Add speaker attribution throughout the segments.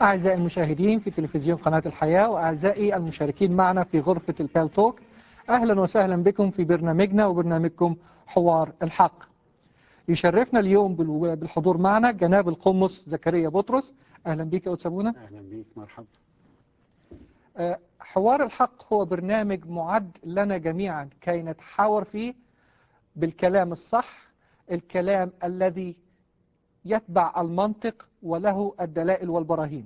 Speaker 1: أعزائي المشاهدين في تلفزيون قناة الحياة وأعزائي المشاركين معنا في غرفة البال توك أهلا وسهلا بكم في برنامجنا وبرنامجكم حوار الحق يشرفنا اليوم بالحضور معنا جناب القمص زكريا بطرس أهلا بك يا أتسابونا
Speaker 2: أهلا بك مرحبا
Speaker 1: حوار الحق هو برنامج معد لنا جميعا كي نتحاور فيه بالكلام الصح الكلام الذي يتبع المنطق وله الدلائل والبراهين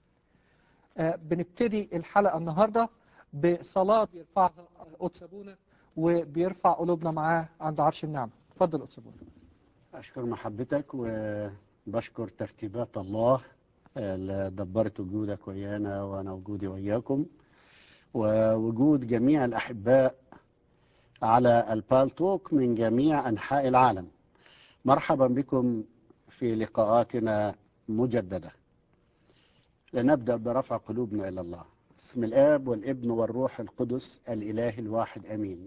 Speaker 1: بنبتدي الحلقة النهاردة بصلاة بيرفعها أتسابونا وبيرفع قلوبنا معاه عند عرش النعمة تفضل أتسابونا
Speaker 2: أشكر محبتك وبشكر ترتيبات الله اللي دبرت وجودك ويانا وأنا وجودي وياكم ووجود جميع الأحباء على البالتوك من جميع أنحاء العالم مرحبا بكم في لقاءاتنا مجددة لنبدأ برفع قلوبنا إلى الله بسم الآب والابن والروح القدس الإله الواحد أمين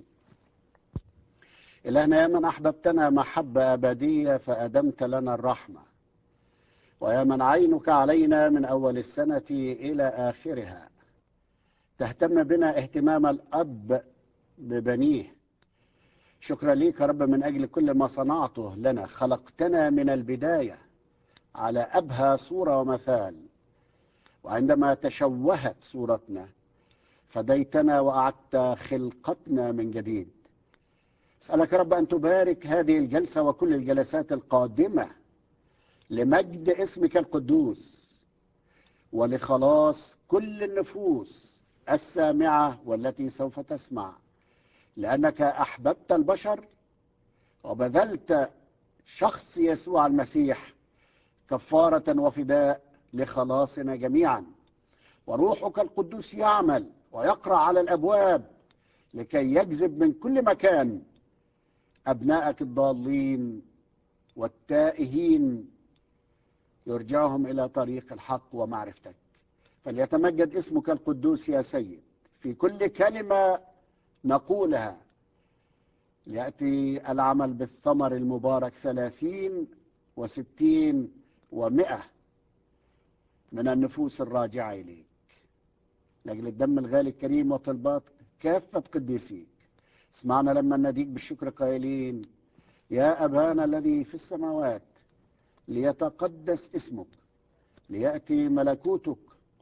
Speaker 2: إلهنا يا من أحببتنا محبة أبدية فأدمت لنا الرحمة ويا من عينك علينا من أول السنة إلى آخرها تهتم بنا اهتمام الأب ببنيه شكرا ليك يا رب من أجل كل ما صنعته لنا خلقتنا من البداية على أبهى صورة ومثال وعندما تشوهت صورتنا فديتنا وأعدت خلقتنا من جديد أسألك يا رب أن تبارك هذه الجلسة وكل الجلسات القادمة لمجد اسمك القدوس ولخلاص كل النفوس السامعة والتي سوف تسمع لأنك أحببت البشر وبذلت شخص يسوع المسيح كفارة وفداء لخلاصنا جميعا وروحك القدوس يعمل ويقرأ على الأبواب لكي يجذب من كل مكان أبنائك الضالين والتائهين يرجعهم إلى طريق الحق ومعرفتك فليتمجد اسمك القدوس يا سيد في كل كلمة نقولها ليأتي العمل بالثمر المبارك ثلاثين وستين ومئة من النفوس الراجعة إليك لأجل الدم الغالي الكريم وطلبات كافة قديسيك اسمعنا لما نديك بالشكر قائلين يا أبانا الذي في السماوات ليتقدس اسمك ليأتي ملكوتك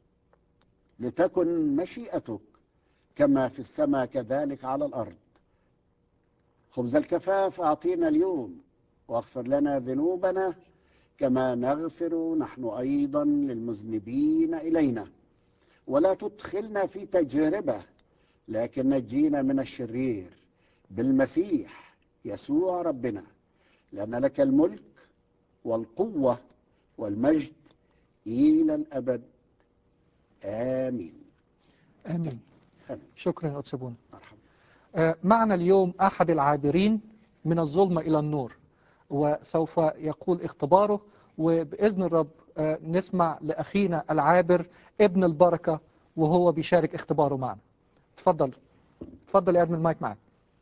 Speaker 2: لتكن مشيئتك كما في السماء كذلك على الأرض خبز الكفاف أعطينا اليوم واغفر لنا ذنوبنا كما نغفر نحن أيضا للمذنبين إلينا ولا تدخلنا في تجربة لكن نجينا من الشرير بالمسيح يسوع ربنا لأن لك الملك والقوة والمجد إلى الأبد آمين
Speaker 1: آمين
Speaker 2: آمين.
Speaker 1: شكرا يا أتسابونا
Speaker 2: مرحبا
Speaker 1: معنا اليوم أحد العابرين من الظلمة إلى النور وسوف يقول اختباره وبإذن الرب نسمع لأخينا العابر ابن البركة وهو بيشارك اختباره معنا تفضل تفضل يا أدم المايك معك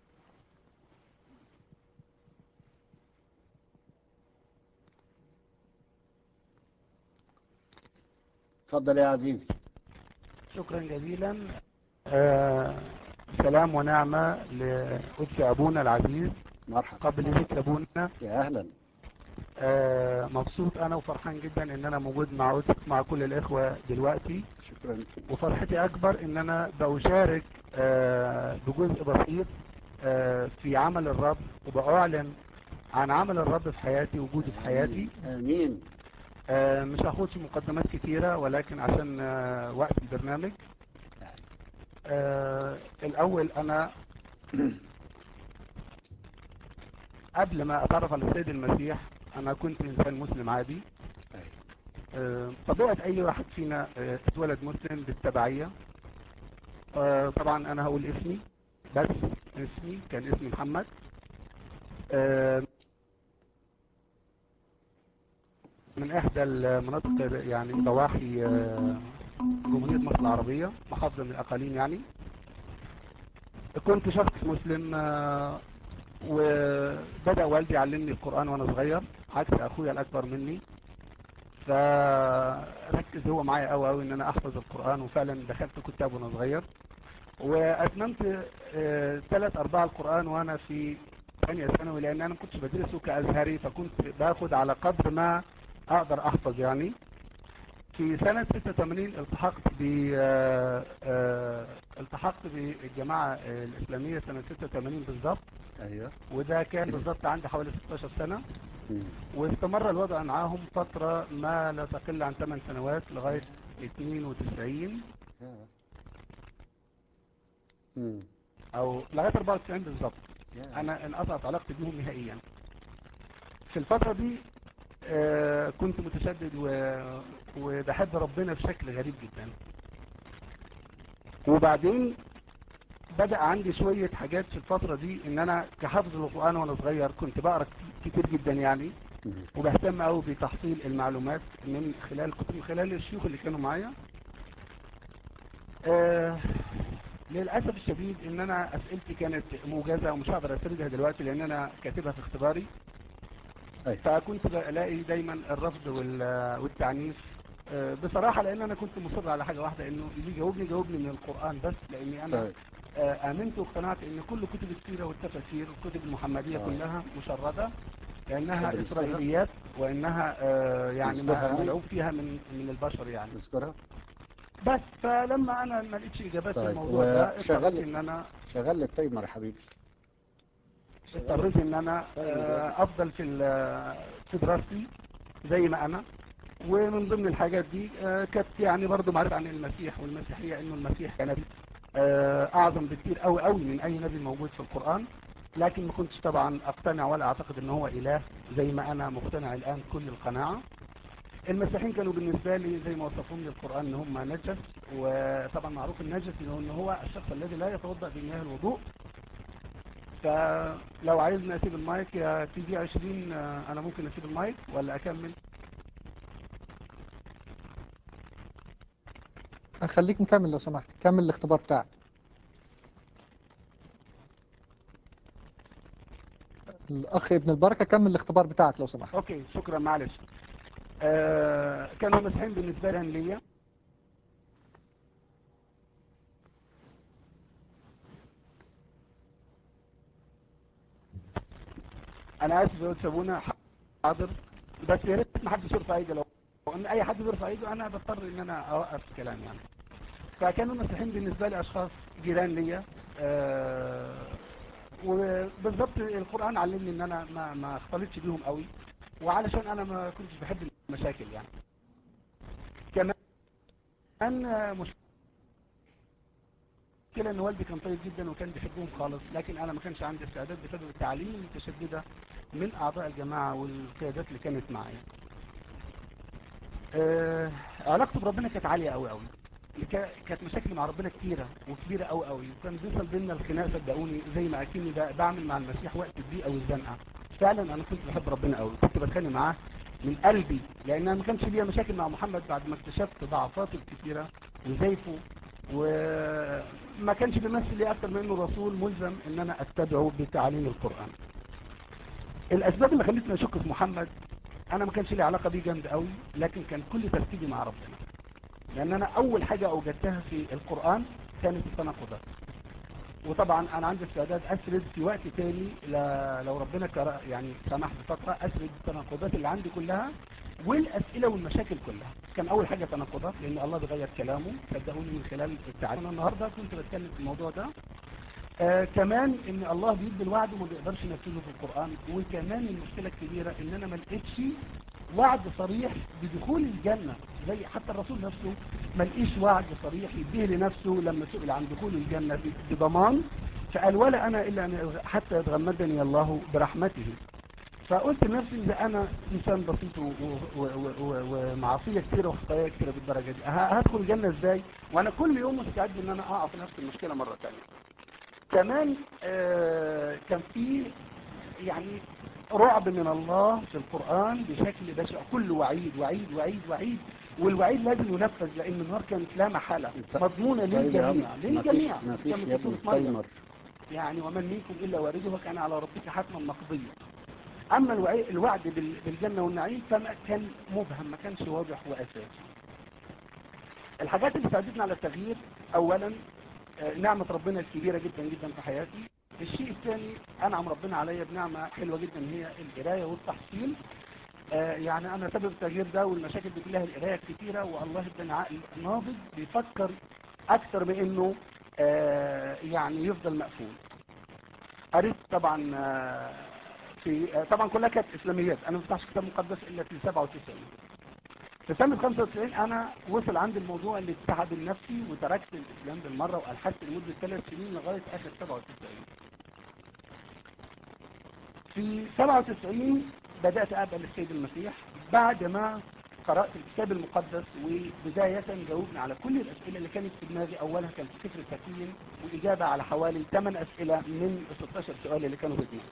Speaker 2: تفضل يا عزيزي
Speaker 3: شكرا جزيلا آه سلام ونعمة لقدس أبونا العزيز
Speaker 2: مرحبا
Speaker 3: قبل ذكر أبونا
Speaker 2: يا أهلا
Speaker 3: آه مبسوط أنا وفرحان جدا إن أنا موجود مع قدس مع كل الإخوة دلوقتي
Speaker 2: شكرا
Speaker 3: وفرحتي أكبر إن أنا بشارك آه بجزء بسيط آه في عمل الرب وبأعلن عن عمل الرب في حياتي وجوده في حياتي
Speaker 2: آمين
Speaker 3: آه مش هاخدش مقدمات كتيرة ولكن عشان آه وقت البرنامج آه الأول أنا قبل ما أتعرف على السيد المسيح أنا كنت إنسان مسلم عادي
Speaker 2: أيوة.
Speaker 3: آه، طبيعة أي واحد فينا آه، اتولد مسلم بالتبعية آه، طبعا أنا هقول اسمي بس اسمي كان اسمي محمد آه، من إحدى المناطق يعني ضواحي آه، جمهورية مصر العربية محافظة من الأقاليم يعني كنت شخص مسلم آه، وبدأ والدي يعلمني القرآن وأنا صغير عكس أخويا الأكبر مني فركز هو معايا قوي قوي ان انا احفظ القرآن وفعلا دخلت كتاب وانا صغير واتممت ثلاث ارباع القرآن وانا في ثانية ثانوي لان انا ما كنتش بدرسه كازهري فكنت باخد على قدر ما اقدر احفظ يعني في سنة 86 التحقت ب آه، آه، التحقت بالجماعة الإسلامية سنة 86 بالظبط
Speaker 2: ايوه
Speaker 3: وده كان بالظبط عندي حوالي 16 سنة
Speaker 2: مم.
Speaker 3: واستمر الوضع معاهم فترة ما لا تقل عن 8 سنوات لغاية 92
Speaker 2: يا. مم.
Speaker 3: أو لغاية 94 بالظبط
Speaker 2: يا.
Speaker 3: أنا انقطعت علاقتي بيهم نهائيا في الفترة دي آه، كنت متشدد و... وبحب ربنا بشكل غريب جدا وبعدين بدأ عندي شوية حاجات في الفترة دي ان انا كحفظ القرآن وانا صغير كنت بقرأ كتير جدا يعني
Speaker 2: مم.
Speaker 3: وبهتم قوي بتحصيل المعلومات من خلال كنت من خلال الشيوخ اللي كانوا معايا آه للأسف الشديد ان انا اسئلتي كانت موجزة ومش هقدر اسردها دلوقتي لان انا كاتبها في اختباري
Speaker 2: أيوة.
Speaker 3: فكنت بلاقي دايما الرفض وال- والتعنيف آه، بصراحة لان انا كنت مصر على حاجة واحدة انه اللي يجاوبني يجاوبني من القرآن بس لاني انا
Speaker 2: طيب
Speaker 3: آه، امنت واقتنعت ان كل كتب السيرة والتفاسير والكتب المحمدية
Speaker 2: آه.
Speaker 3: كلها مشردة لانها
Speaker 2: تحب نذكرها؟
Speaker 3: اسرائيليات وانها آه، يعني
Speaker 2: نذكرها
Speaker 3: ما-
Speaker 2: يعني؟
Speaker 3: ملعوب فيها من من البشر يعني
Speaker 2: نذكرها
Speaker 3: بس فلما انا ما لقيتش اجابات
Speaker 2: طيب،
Speaker 3: للموضوع ده
Speaker 2: وشغل-
Speaker 3: اضطريت ان انا
Speaker 2: شغل لي التايمر يا حبيبي شغل
Speaker 3: اضطريت ان انا
Speaker 2: طيب،
Speaker 3: آه، افضل في ال- في دراستي زي ما انا ومن ضمن الحاجات دي آه، كانت يعني برضو معرفة عن المسيح والمسيحية انه المسيح كان نبي آه، اعظم بكتير قوي قوي من اي نبي موجود في القرآن لكن ما كنتش طبعا اقتنع ولا اعتقد ان هو اله زي ما انا مقتنع الان كل القناعة المسيحيين كانوا بالنسبة لي زي ما وصفهم لي القرآن ان هم نجس وطبعا معروف النجس انه ان هو الشخص الذي لا يتوضأ بمياه الوضوء فلو عايزني اسيب المايك يا تي جي 20 آه، انا ممكن اسيب المايك ولا اكمل
Speaker 1: خليك نكمل لو سمحت كمل الاختبار بتاعك الأخ ابن البركة كمل الاختبار بتاعك لو سمحت
Speaker 3: اوكي شكرا معلش آه كانوا مسيحيين بالنسبة لهم ليا انا اسف يا سابونا حاضر بس يا ريت ما حدش يرفع ايده لو لو ان اي حد بيرفع ايده انا بضطر ان انا اوقف كلام يعني فكانوا المسيحيين بالنسبة لي اشخاص جيران ليا آه وبالضبط القرآن علمني ان انا ما ما اختلطش بيهم قوي وعلشان انا ما كنتش بحب المشاكل يعني كمان آه، مشكلة ان والدي كان طيب جدا وكان بيحبهم خالص لكن انا ما كانش عندي استعداد بسبب التعليم المتشددة من اعضاء الجماعة والقيادات اللي كانت معايا آه، علاقتي بربنا كانت عالية قوي قوي كا- كانت مشاكل مع ربنا كتيرة وكبيرة قوي قوي وكان بيوصل بينا الخناق صدقوني زي ما اكني ب- بعمل مع المسيح وقت الضيقة والزنقة فعلا انا كنت بحب ربنا قوي كنت بتخانق معاه من قلبي لان انا ما كانش ليا مشاكل مع محمد بعد ما اكتشفت ضعفاته الكثيرة وزيفه وما كانش بيمثل لي اكتر من انه رسول ملزم ان انا اتبعه بتعاليم القرآن الاسباب اللي خلتني اشك في محمد انا ما كانش لي علاقة بيه جامد قوي لكن كان كل تركيزي مع ربنا لان انا اول حاجة اوجدتها في القرآن كانت التناقضات وطبعا انا عندي استعداد اسرد في وقت تاني ل- لو ربنا كر- يعني سمح بفترة اسرد التناقضات اللي عندي كلها والاسئلة والمشاكل كلها كان اول حاجة تناقضات لان الله بيغير كلامه صدقوني من خلال التعليم انا النهاردة كنت بتكلم في الموضوع ده آه كمان ان الله بيدي الوعد وما بيقدرش ينفذه في القرآن وكمان المشكلة الكبيرة ان انا ما لقيتش وعد صريح بدخول الجنة زي حتى الرسول نفسه ما لقيش وعد صريح يديه لنفسه لما سئل عن دخول الجنة ب- بضمان فقال ولا انا الا أن حتى يتغمدني الله برحمته فقلت لنفسي اذا انا انسان بسيط و- و- و- و- ومعصيه كتيره وخطايا كتيره بالدرجه دي ه- هدخل الجنه ازاي وانا كل يوم مستعد ان انا اقع في نفس المشكله مره ثانيه كمان آه كان في يعني رعب من الله في القرآن بشكل بشع كل وعيد وعيد وعيد وعيد والوعيد لازم ينفذ لأن النار كانت لا محالة
Speaker 2: ط-
Speaker 3: مضمونة
Speaker 2: طيب يا عم
Speaker 3: للجميع
Speaker 2: ما فيش
Speaker 3: للجميع
Speaker 2: ما فيش
Speaker 3: كما
Speaker 2: يا
Speaker 3: في
Speaker 2: ابني
Speaker 3: سورة مريم.
Speaker 2: التايمر
Speaker 3: يعني ومن منكم إلا وارده وكان على ربك حتما مقضيا اما الوعي- الوعد بال- بالجنه والنعيم فما كان مبهم ما كانش واضح واساسي الحاجات اللي ساعدتنا على التغيير اولا آه، نعمه ربنا الكبيره جدا جدا في حياتي الشيء الثاني انعم ربنا عليا بنعمه حلوه جدا هي القرايه والتحصيل آه، يعني انا سبب التغيير ده والمشاكل دي كلها القرايه الكتيره والله اداني عقل ناضج بيفكر اكتر من انه آه، يعني يفضل مقفول قريت طبعا آه، في آه، طبعا كلها كانت اسلاميات انا ما فتحش كتاب مقدس الا في 97 في سنه 95 انا وصل عندي الموضوع الاتحاد النفسي وتركت الاسلام بالمره والحدت لمده ثلاث سنين لغايه اخر 97 في 97 بدات اقبل السيد المسيح بعد ما قرات الكتاب المقدس وبدايه جاوبنا على كل الاسئله اللي كانت في دماغي اولها كان في فكر التكوين واجابه على حوالي 8 اسئله من ال 16 سؤال اللي كانوا في دماغي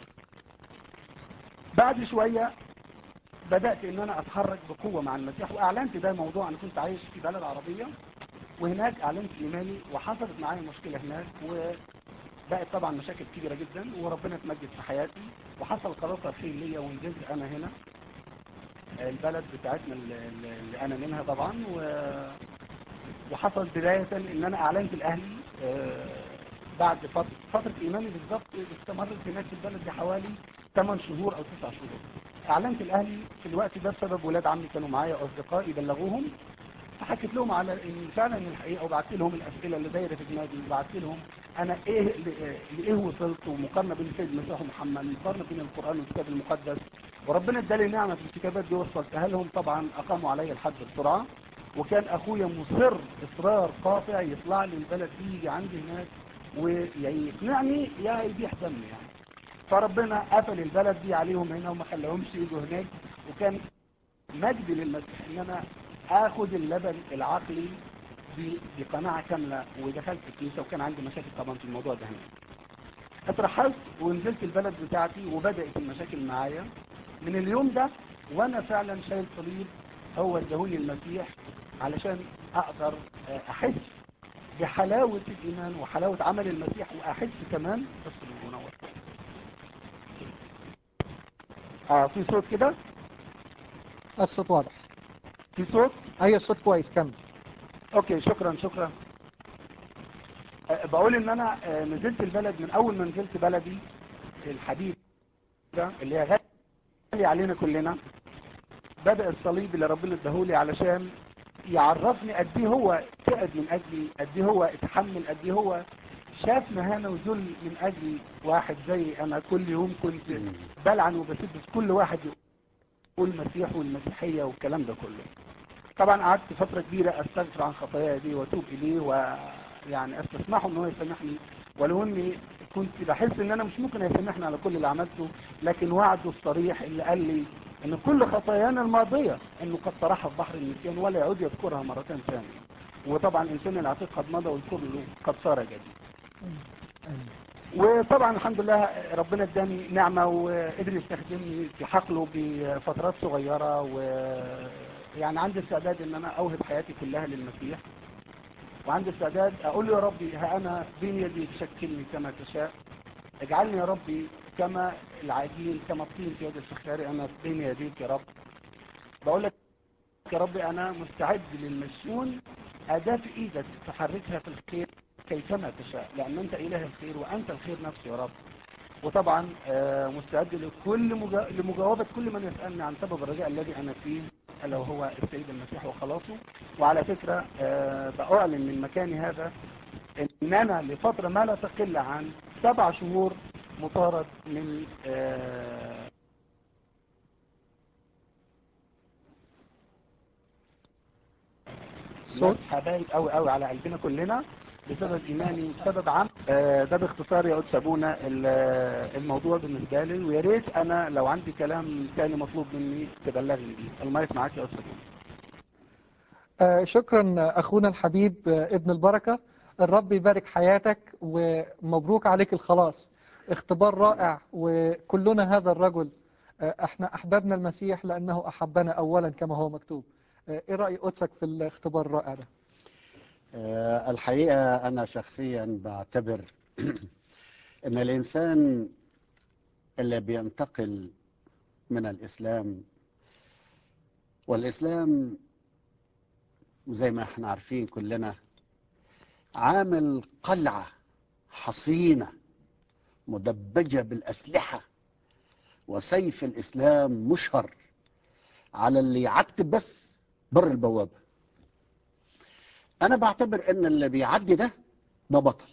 Speaker 3: بعد شويه بدات ان انا اتحرك بقوه مع المسيح واعلنت ده موضوع انا كنت عايش في بلد عربيه وهناك اعلنت ايماني وحصلت معايا مشكله هناك وبقت طبعا مشاكل كبيره جدا وربنا اتمجد في حياتي وحصل قرار ترحيل ليا ونزلت انا هنا البلد بتاعتنا اللي اللي انا منها طبعا و... وحصل بدايه ان انا اعلنت لاهلي آه، بعد فتره فتره ايماني بالظبط استمرت هناك في البلد دي حوالي 8 شهور او 9 شهور اعلنت لاهلي في الوقت ده بسبب ولاد عمي كانوا معايا اصدقائي بلغوهم فحكيت لهم على ان فعلا الحقيقه وبعت لهم الاسئله اللي دايره في دماغي وبعت لهم انا ايه ل- لايه وصلت ومقارنه بين السيد المسيح ومحمد مقارنه بين القران والكتاب المقدس وربنا ادالي نعمه في الكتابات دي وصلتها لهم طبعا اقاموا علي الحد بسرعه وكان اخويا مصر اصرار قاطع يطلع لي البلد دي يجي عندي هناك ويقنعني يا يبيح دمي يعني فربنا قفل البلد دي عليهم هنا وما خلاهمش يجوا هناك وكان مجد للمسيح ان انا اخد اللبن العقلي ب- بقناعه كامله ودخلت الكنيسه وكان عندي مشاكل طبعا في الموضوع ده هناك اترحلت ونزلت البلد بتاعتي وبدات المشاكل معايا من اليوم ده وانا فعلا شايل صليب هو اداهوني المسيح علشان اقدر آه، احس بحلاوه الايمان وحلاوه عمل المسيح واحس كمان بالصليب المنور اه في صوت كده
Speaker 1: الصوت واضح
Speaker 3: في صوت
Speaker 1: اي الصوت كويس كمل
Speaker 3: اوكي شكرا شكرا أه، بقول ان انا أه، نزلت البلد من اول ما نزلت بلدي الحبيب ده اللي هي غالي علينا كلنا بدأ الصليب اللي ربنا اداهولي علشان يعرفني قد ايه هو تعب من اجلي قد ايه هو اتحمل قد ايه هو شاف مهانه وذل من اجل واحد زي انا كل يوم كنت بلعن وبسب في كل واحد يقول المسيح والمسيحيه والكلام ده كله طبعا قعدت فترة كبيرة استغفر عن خطاياي دي واتوب اليه ويعني استسمحه ان هو يسامحني ولو اني كنت بحس ان انا مش ممكن يسامحني على كل اللي عملته لكن وعده الصريح اللي قال لي ان كل خطايانا الماضية انه قد طرحها في بحر النسيان ولا يعود يذكرها مرتين ثانية وطبعا الانسان العتيق قد مضى والكل قد صار جديد
Speaker 1: آمين.
Speaker 3: وطبعا الحمد لله ربنا اداني نعمة وقدر يستخدمني في حقله بفترات صغيرة ويعني عندي استعداد ان انا اوهب حياتي كلها للمسيح وعندي استعداد اقول له يا ربي ها انا بين يدي تشكلني كما تشاء اجعلني يا ربي كما العجين كما الطين في يد الفخاري انا بين يديك يا رب بقول لك يا ربي انا مستعد للمسيون اداة في ايدك تحركها في الخير كيفما تشاء لان انت اله الخير وانت الخير نفسه يا رب وطبعا آه، مستعد لكل مجا... لمجاوبة كل من يسألني عن سبب الرجاء الذي انا فيه الا وهو السيد المسيح وخلاصه وعلى فكرة آه، بأعلن من مكاني هذا ان انا لفترة ما لا تقل عن سبع شهور مطارد من آه،
Speaker 1: صوت
Speaker 3: ناس حبايب قوي قوي على قلبنا كلنا بسبب ايماني وبسبب عم آه، ده باختصار يا قدس ابونا ال- آه، الموضوع بالنسبه لي ويا ريت انا لو عندي كلام تاني مطلوب مني تبلغني بيه المايك معاك يا قدس ابونا
Speaker 1: آه، شكرا اخونا الحبيب آه، ابن البركه الرب يبارك حياتك ومبروك عليك الخلاص اختبار رائع وكلنا هذا الرجل آه، احنا احببنا المسيح لانه احبنا اولا كما هو مكتوب آه، ايه راي قدسك في الاختبار الرائع ده
Speaker 2: آه، الحقيقة أنا شخصيا بعتبر أن الإنسان اللي بينتقل من الإسلام والإسلام زي ما احنا عارفين كلنا عامل قلعة حصينة مدبجة بالأسلحة وسيف الإسلام مشهر على اللي يعتب بس بر البوابة أنا بعتبر إن اللي بيعدي ده ده بطل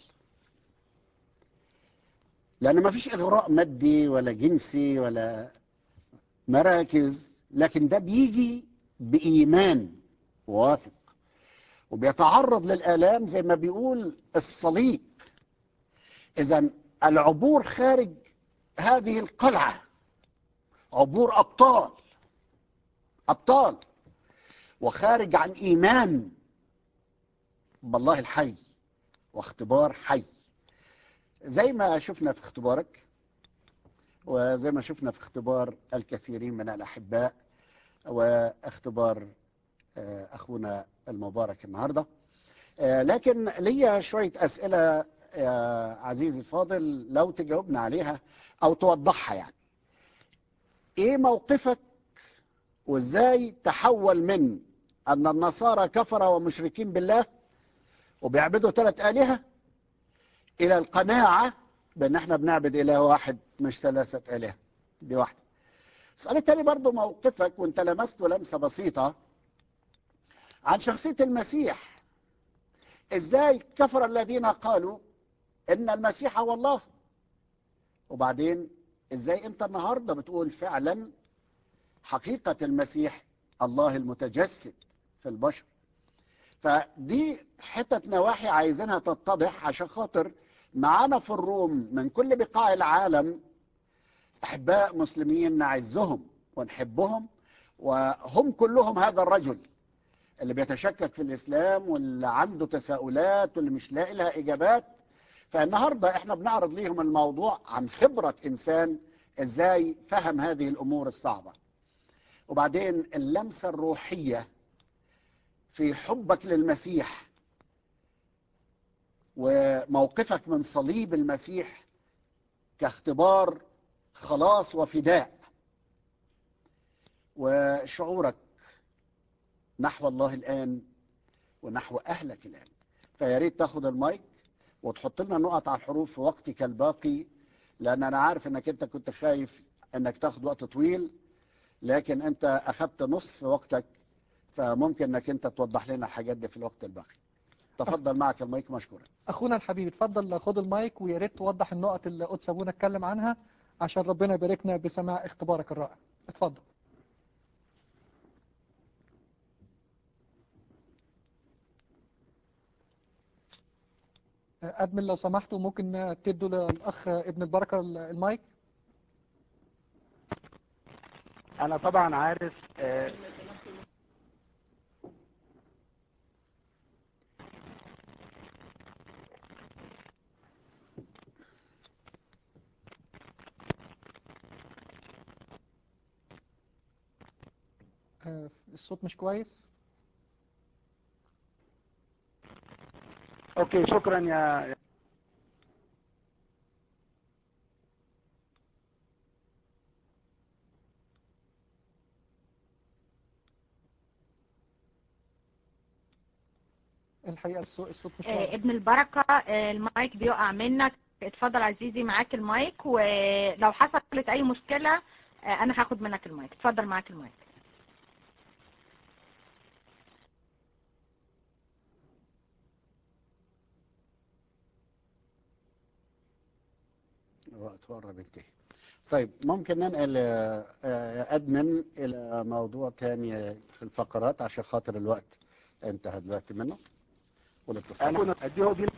Speaker 2: لأن ما فيش إغراء مادي ولا جنسي ولا مراكز لكن ده بيجي بإيمان واثق وبيتعرض للآلام زي ما بيقول الصليب إذا العبور خارج هذه القلعة عبور أبطال أبطال وخارج عن إيمان بالله الحي واختبار حي زي ما شفنا في اختبارك وزي ما شفنا في اختبار الكثيرين من الأحباء واختبار أخونا المبارك النهاردة لكن ليا شوية أسئلة يا عزيزي الفاضل لو تجاوبنا عليها أو توضحها يعني إيه موقفك وإزاي تحول من أن النصارى كفر ومشركين بالله وبيعبدوا ثلاث آلهة إلى القناعة بأن احنا بنعبد إله واحد مش ثلاثة آلهة دي واحدة السؤال التاني برضو موقفك وانت لمست لمسة بسيطة عن شخصية المسيح ازاي كفر الذين قالوا ان المسيح هو الله وبعدين ازاي انت النهاردة بتقول فعلا حقيقة المسيح الله المتجسد في البشر فدي حتة نواحي عايزينها تتضح عشان خاطر معانا في الروم من كل بقاع العالم أحباء مسلمين نعزهم ونحبهم وهم كلهم هذا الرجل اللي بيتشكك في الإسلام واللي عنده تساؤلات واللي مش لاقي لها إجابات فالنهاردة احنا بنعرض ليهم الموضوع عن خبرة إنسان إزاي فهم هذه الأمور الصعبة وبعدين اللمسة الروحية في حبك للمسيح وموقفك من صليب المسيح كاختبار خلاص وفداء وشعورك نحو الله الآن ونحو أهلك الآن فيا ريت تاخد المايك وتحط لنا نقط على الحروف في وقتك الباقي لأن أنا عارف أنك أنت كنت خايف أنك تاخد وقت طويل لكن أنت أخذت نصف وقتك فممكن أنك أنت توضح لنا الحاجات دي في الوقت الباقي تفضل معك المايك مشكورا
Speaker 1: أخونا الحبيب اتفضل خد المايك ويا ريت توضح النقط اللي قدس أبونا اتكلم عنها عشان ربنا يباركنا بسماع اختبارك الرائع اتفضل أدمن لو سمحتوا ممكن تدوا للأخ ابن البركة المايك
Speaker 3: انا طبعا عارف آه،
Speaker 1: آه، الصوت مش كويس
Speaker 3: اوكي شكرا يا
Speaker 1: الحقيقة الصوت, الصوت مش
Speaker 4: آه،
Speaker 1: واضح
Speaker 4: ابن البركة آه، المايك بيقع منك اتفضل عزيزي معاك المايك ولو حصلت اي مشكلة آه، انا هاخد منك المايك اتفضل معاك المايك
Speaker 2: وقت قرب ينتهي طيب ممكن ننقل آه، آه، أدمن إلى موضوع تاني في الفقرات عشان خاطر الوقت انتهى دلوقتي منه والاتصال
Speaker 3: انا اديه دي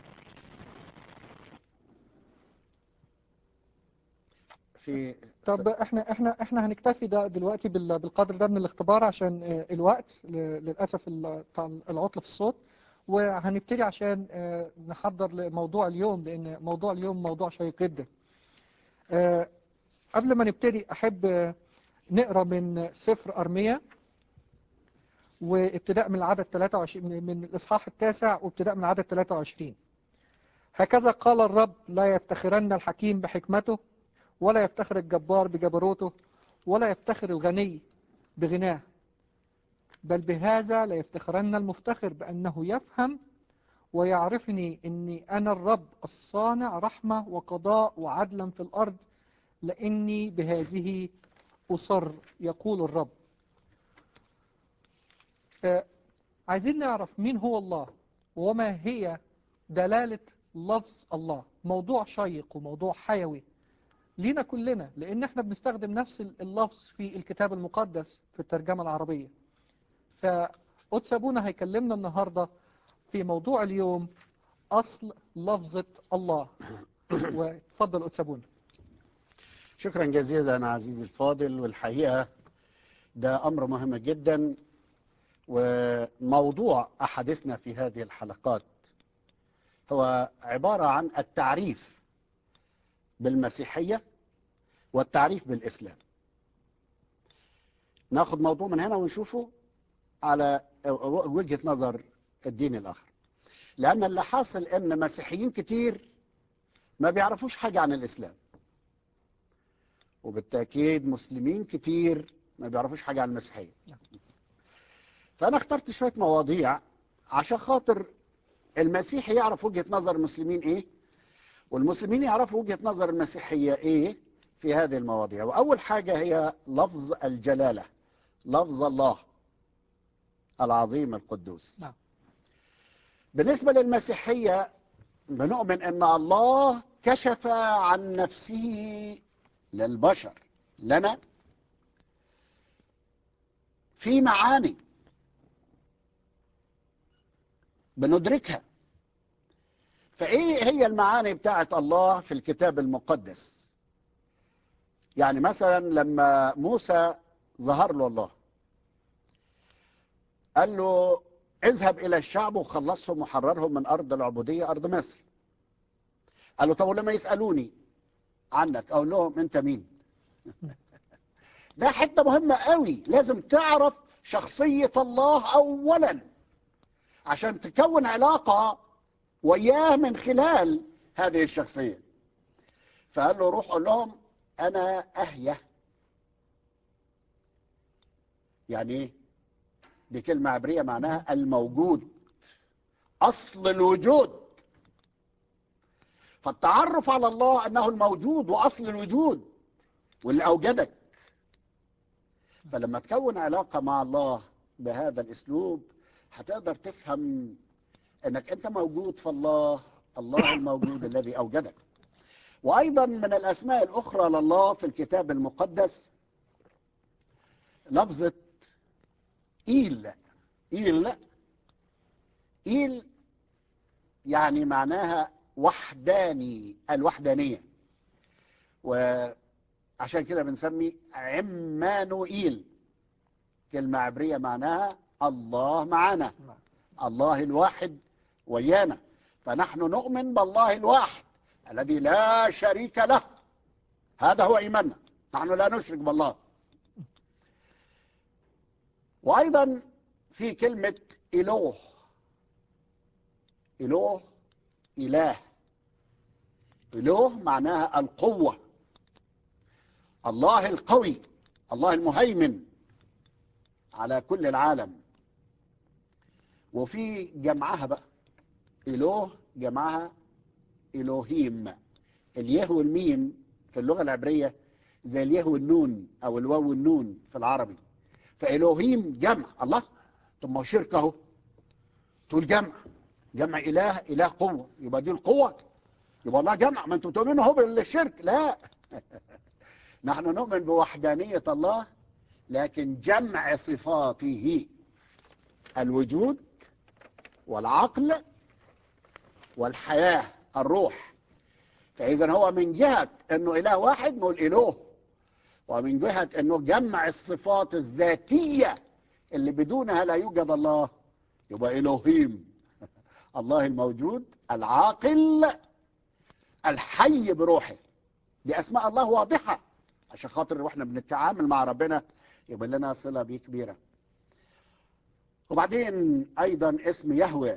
Speaker 2: في
Speaker 1: طب احنا احنا احنا هنكتفي ده دلوقتي بال- بالقدر ده من الاختبار عشان آه، الوقت ل- للاسف ال- بتاع العطل في الصوت وهنبتدي عشان آه، نحضر لموضوع اليوم لان موضوع اليوم موضوع شيق جدا. آه، قبل ما نبتدي احب آه، نقرا من سفر ارميا وابتداء من العدد 23 من من الاصحاح التاسع وابتداء من العدد 23 هكذا قال الرب لا يفتخرن الحكيم بحكمته ولا يفتخر الجبار بجبروته ولا يفتخر الغني بغناه بل بهذا لا يفتخرن المفتخر بأنه يفهم ويعرفني أني أنا الرب الصانع رحمة وقضاء وعدلا في الأرض لأني بهذه أصر يقول الرب آه، عايزين نعرف مين هو الله وما هي دلالة لفظ الله موضوع شيق وموضوع حيوي لينا كلنا لأن احنا بنستخدم نفس اللفظ في الكتاب المقدس في الترجمة العربية فقدس أبونا هيكلمنا النهاردة في موضوع اليوم أصل لفظة الله وتفضل قدس أبونا
Speaker 2: شكرا جزيلا عزيزي الفاضل والحقيقة ده أمر مهم جدا وموضوع أحاديثنا في هذه الحلقات هو عبارة عن التعريف بالمسيحية والتعريف بالإسلام ناخد موضوع من هنا ونشوفه على وجهة نظر الدين الآخر لأن اللي حاصل إن مسيحيين كتير ما بيعرفوش حاجة عن الإسلام وبالتأكيد مسلمين كتير ما بيعرفوش حاجة عن المسيحية فأنا اخترت شوية مواضيع عشان خاطر المسيحي يعرف وجهة نظر المسلمين إيه والمسلمين يعرفوا وجهة نظر المسيحية إيه في هذه المواضيع وأول حاجة هي لفظ الجلالة لفظ الله العظيم القدوس
Speaker 1: نعم.
Speaker 2: بالنسبة للمسيحية بنؤمن أن الله كشف عن نفسه للبشر لنا في معاني بندركها فايه هي المعاني بتاعت الله في الكتاب المقدس يعني مثلا لما موسى ظهر له الله قال له اذهب الى الشعب وخلصهم وحررهم من ارض العبوديه ارض مصر قال له طب ولما يسالوني عنك اقول لهم انت مين ده حته مهمه قوي لازم تعرف شخصيه الله اولا عشان تكون علاقه وياه من خلال هذه الشخصيه فقال له روح قول لهم انا اهيه يعني ايه دي كلمه عبريه معناها الموجود اصل الوجود فالتعرف على الله انه الموجود واصل الوجود واللي اوجدك فلما تكون علاقه مع الله بهذا الاسلوب هتقدر تفهم انك انت موجود في الله الله الموجود الذي اوجدك وايضا من الاسماء الاخرى لله في الكتاب المقدس لفظه ايل ايل ايل يعني معناها وحداني الوحدانيه وعشان كده بنسمي عمانوئيل كلمه عبريه معناها الله معنا
Speaker 1: نعم.
Speaker 2: الله الواحد ويانا فنحن نؤمن بالله الواحد الذي لا شريك له هذا هو ايماننا نحن لا نشرك بالله وايضا في كلمه اله اله اله اله معناها القوه الله القوي الله المهيمن على كل العالم وفي جمعها بقى إله جمعها إلهيم اليه والميم في اللغة العبرية زي اليه والنون أو الواو والنون في العربي فإلهيم جمع الله طب ما هو شرك أهو تقول جمع جمع إله إله قوة يبقى دي القوة يبقى الله جمع ما أنتم تؤمنوا هو بالشرك لا نحن نؤمن بوحدانية الله لكن جمع صفاته الوجود والعقل والحياة الروح فإذا هو من جهة أنه إله واحد نقول إله ومن جهة أنه جمع الصفات الذاتية اللي بدونها لا يوجد الله يبقى إلهيم الله الموجود العاقل الحي بروحه دي أسماء الله واضحة عشان خاطر واحنا بنتعامل مع ربنا يبقى لنا صلة بيه كبيرة وبعدين ايضا اسم يهوه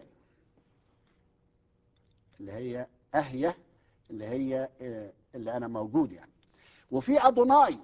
Speaker 2: اللي هي اهيه اللي هي اللي انا موجود يعني وفي ادوناي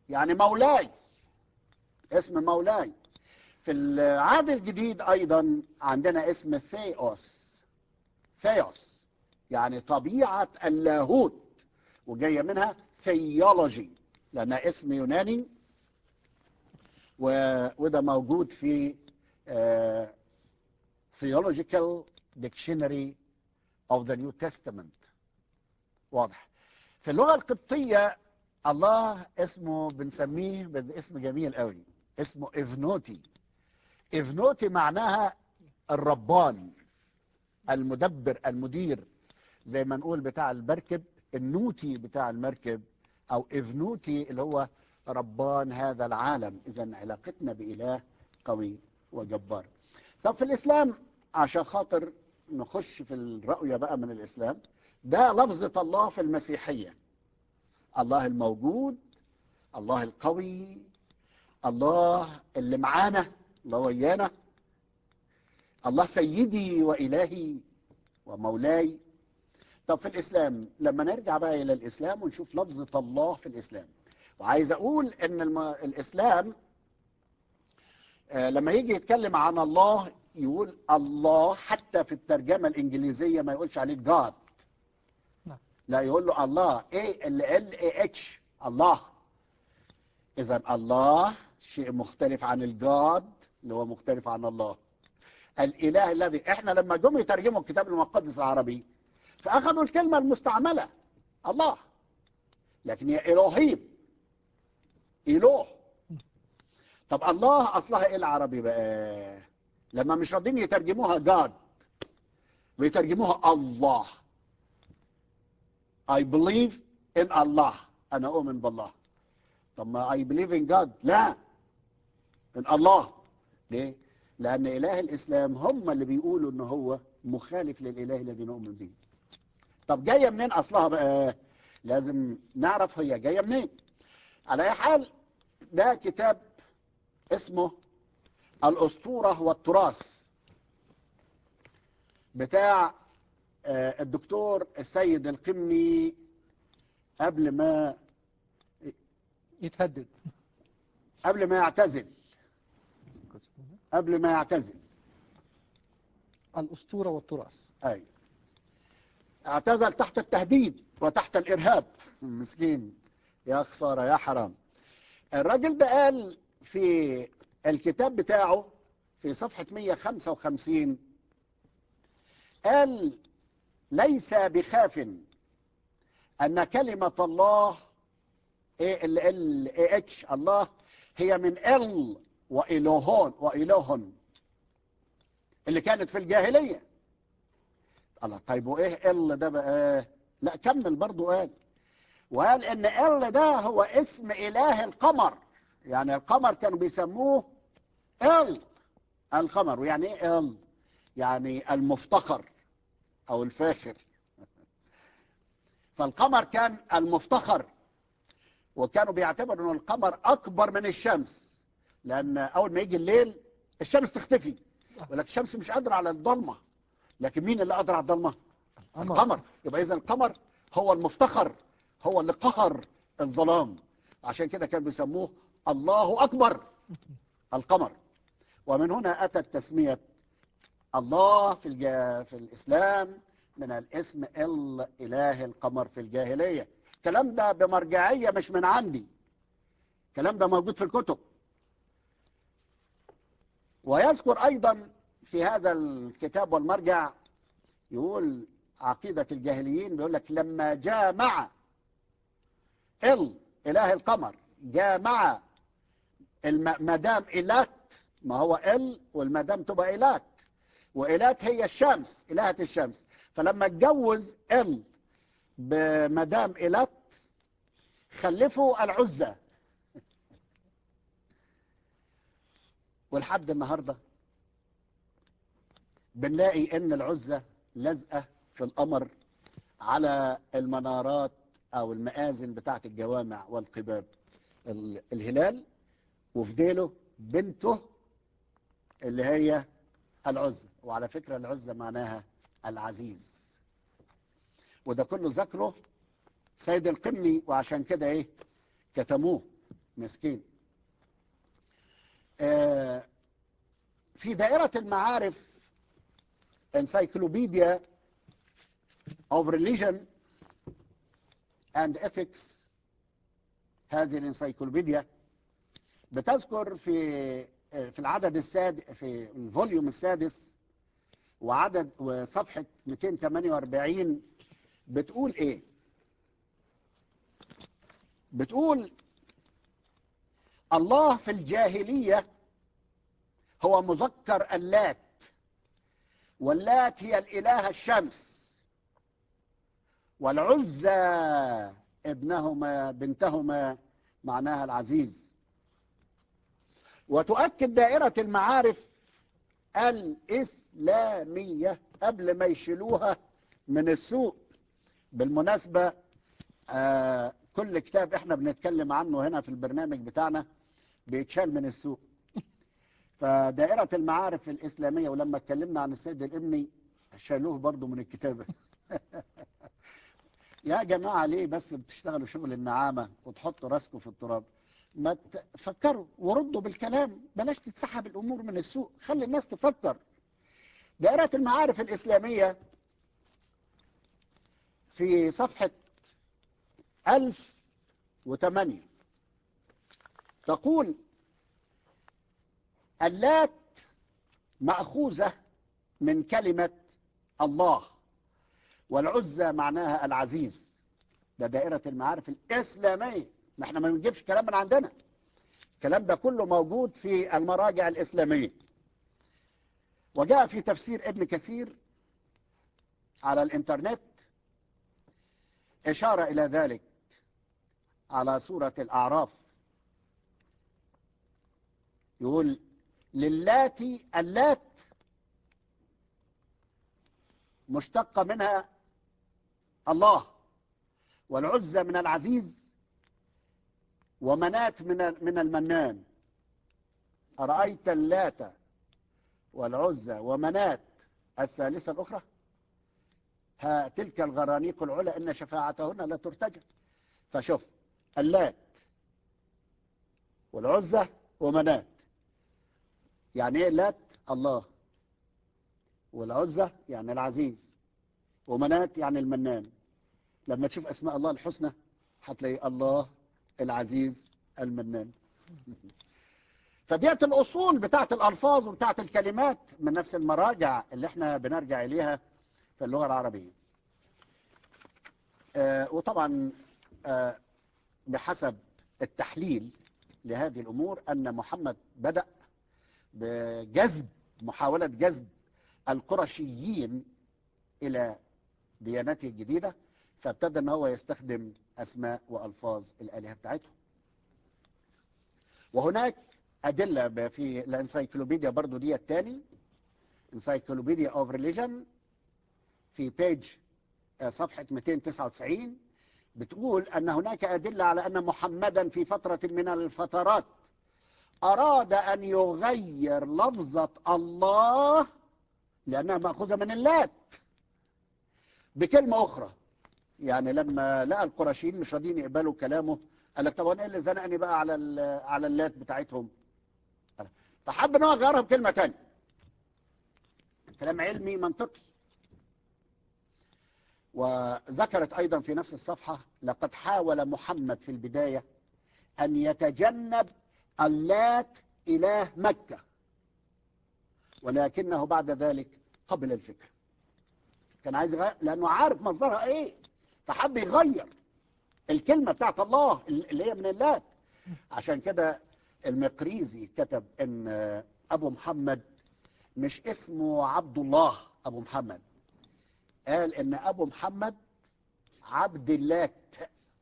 Speaker 2: يعني مولاي اسم مولاي في العهد الجديد ايضا عندنا اسم ثيوس ثيوس يعني طبيعه اللاهوت وجايه منها ثيولوجي لانها اسم يوناني و... وده موجود في آه، Theological Dictionary of the New Testament واضح في اللغة القبطية الله اسمه بنسميه باسم جميل قوي اسمه إفنوتي إفنوتي معناها الربان المدبر المدير زي ما نقول بتاع المركب النوتي بتاع المركب أو إفنوتي اللي هو ربان هذا العالم إذا علاقتنا بإله قوي وجبار طب في الإسلام عشان خاطر نخش في الرؤية بقى من الإسلام ده لفظة الله في المسيحية الله الموجود الله القوي الله اللي معانا الله ويانا الله سيدي وإلهي ومولاي طب في الإسلام لما نرجع بقى إلى الإسلام ونشوف لفظة الله في الإسلام وعايز أقول إن الم... الإسلام آه، لما يجي يتكلم عن الله يقول الله حتى في الترجمة الإنجليزية ما يقولش عليه God
Speaker 1: نعم.
Speaker 2: لا يقول له الله ايه ال ال اي اتش الله اذا الله شيء مختلف عن الجاد اللي هو مختلف عن الله الاله الذي احنا لما جم يترجموا الكتاب المقدس العربي فاخذوا الكلمه المستعمله الله لكن هي الوهيم اله طب الله اصلها ايه العربي بقى لما مش راضيين يترجموها جاد بيترجموها الله I believe in Allah أنا أؤمن بالله طب ما I believe in God لا in الله ليه؟ لأن إله الإسلام هم اللي بيقولوا إن هو مخالف للإله الذي نؤمن به طب جاية منين أصلها بقى؟ لازم نعرف هي جاية منين على أي حال ده كتاب اسمه الأسطورة والتراث بتاع آه، الدكتور السيد القمني قبل ما
Speaker 1: يتهدد
Speaker 2: قبل ما يعتزل قبل ما يعتزل
Speaker 1: الأسطورة والتراث
Speaker 2: اي اعتزل تحت التهديد وتحت الارهاب مسكين يا خساره يا حرام الراجل ده قال في الكتاب بتاعه في صفحه 155 قال ليس بخاف ان كلمه الله ايه ال ال اتش الله هي من ال والهون والهن اللي كانت في الجاهليه الله طيب وايه ال ده بقى لا كمل برضو قال وقال ان ال ده هو اسم اله القمر يعني القمر كانوا بيسموه ال القمر ويعني ايه ال يعني المفتخر او الفاخر فالقمر كان المفتخر وكانوا بيعتبروا ان القمر اكبر من الشمس لان اول ما يجي الليل الشمس تختفي ولكن الشمس مش قادره على الضلمه لكن مين اللي قادر على الضلمه القمر يبقى اذا القمر هو المفتخر هو اللي قهر الظلام عشان كده كانوا بيسموه الله اكبر القمر ومن هنا اتت تسميه الله في الجا في الاسلام من الاسم ال اله القمر في الجاهليه الكلام ده بمرجعيه مش من عندي الكلام ده موجود في الكتب ويذكر ايضا في هذا الكتاب والمرجع يقول عقيدة الجاهليين بيقول لك لما جامع ال إله القمر جامع المدام إيلات ما هو ال والمدام تبقى إيلات وإيلات هي الشمس إلهة الشمس فلما اتجوز ال بمدام إيلات خلفوا العزة ولحد النهارده بنلاقي ان العزة لازقة في القمر على المنارات او المآذن بتاعت الجوامع والقباب ال- الهلال وفي ديله بنته اللي هي العزة وعلى فكرة العزة معناها العزيز وده كله ذكره سيد القمني وعشان كده ايه كتموه مسكين آه، في دائرة المعارف Encyclopedia of Religion and Ethics هذه الانسيكلوبيديا بتذكر في في العدد السادس في الفوليوم السادس وعدد وصفحة 248 بتقول ايه بتقول الله في الجاهلية هو مذكر اللات واللات هي الإله الشمس والعزى ابنهما بنتهما معناها العزيز وتؤكد دائرة المعارف الإسلامية قبل ما يشيلوها من السوق بالمناسبة آه كل كتاب احنا بنتكلم عنه هنا في البرنامج بتاعنا بيتشال من السوق فدائرة المعارف الإسلامية ولما اتكلمنا عن السيد الابني شالوه برضو من الكتابة يا جماعة ليه بس بتشتغلوا شغل النعامة وتحطوا راسكم في التراب ما تفكروا وردوا بالكلام بلاش تتسحب الأمور من السوق خلي الناس تفكر دائرة المعارف الإسلامية في صفحة 1008 تقول اللات مأخوذة من كلمة الله والعزة معناها العزيز ده دائرة المعارف الإسلامية ما احنا ما بنجيبش كلام من عندنا الكلام ده كله موجود في المراجع الإسلامية وجاء في تفسير ابن كثير على الإنترنت إشارة إلى ذلك على سورة الأعراف يقول للاتي اللات مشتقة منها الله والعزة من العزيز ومنات من من المنان أرأيت اللات والعزة ومنات الثالثة الأخرى ها تلك الغرانيق العلا إن شفاعتهن لا ترتجى فشوف اللات والعزة ومنات يعني ايه اللات الله والعزة يعني العزيز ومنات يعني المنان لما تشوف اسماء الله الحسنى هتلاقي الله العزيز المنان فديت الاصول بتاعت الالفاظ وبتاعت الكلمات من نفس المراجع اللي احنا بنرجع اليها في اللغه العربيه آه وطبعا آه بحسب التحليل لهذه الامور ان محمد بدا بجذب محاوله جذب القرشيين الى ديانته الجديده فابتدى ان هو يستخدم اسماء والفاظ الالهه بتاعتهم وهناك ادله في الانسايكلوبيديا برضو دي الثاني انسايكلوبيديا اوف ريليجن في بيج صفحه 299 بتقول ان هناك ادله على ان محمدا في فتره من الفترات اراد ان يغير لفظه الله لانها ماخوذه من اللات بكلمه اخرى يعني لما لقى القرشيين مش راضيين يقبلوا كلامه قال لك طب وانا ايه اللي زنقني بقى على على اللات بتاعتهم فحب ان هو يغيرها بكلمه ثانيه كلام علمي منطقي وذكرت ايضا في نفس الصفحه لقد حاول محمد في البدايه ان يتجنب اللات اله مكه ولكنه بعد ذلك قبل الفكره كان عايز يغير لانه عارف مصدرها ايه فحب يغير الكلمه بتاعت الله اللي هي من اللات عشان كده المقريزي كتب ان ابو محمد مش اسمه عبد الله ابو محمد قال ان ابو محمد عبد اللات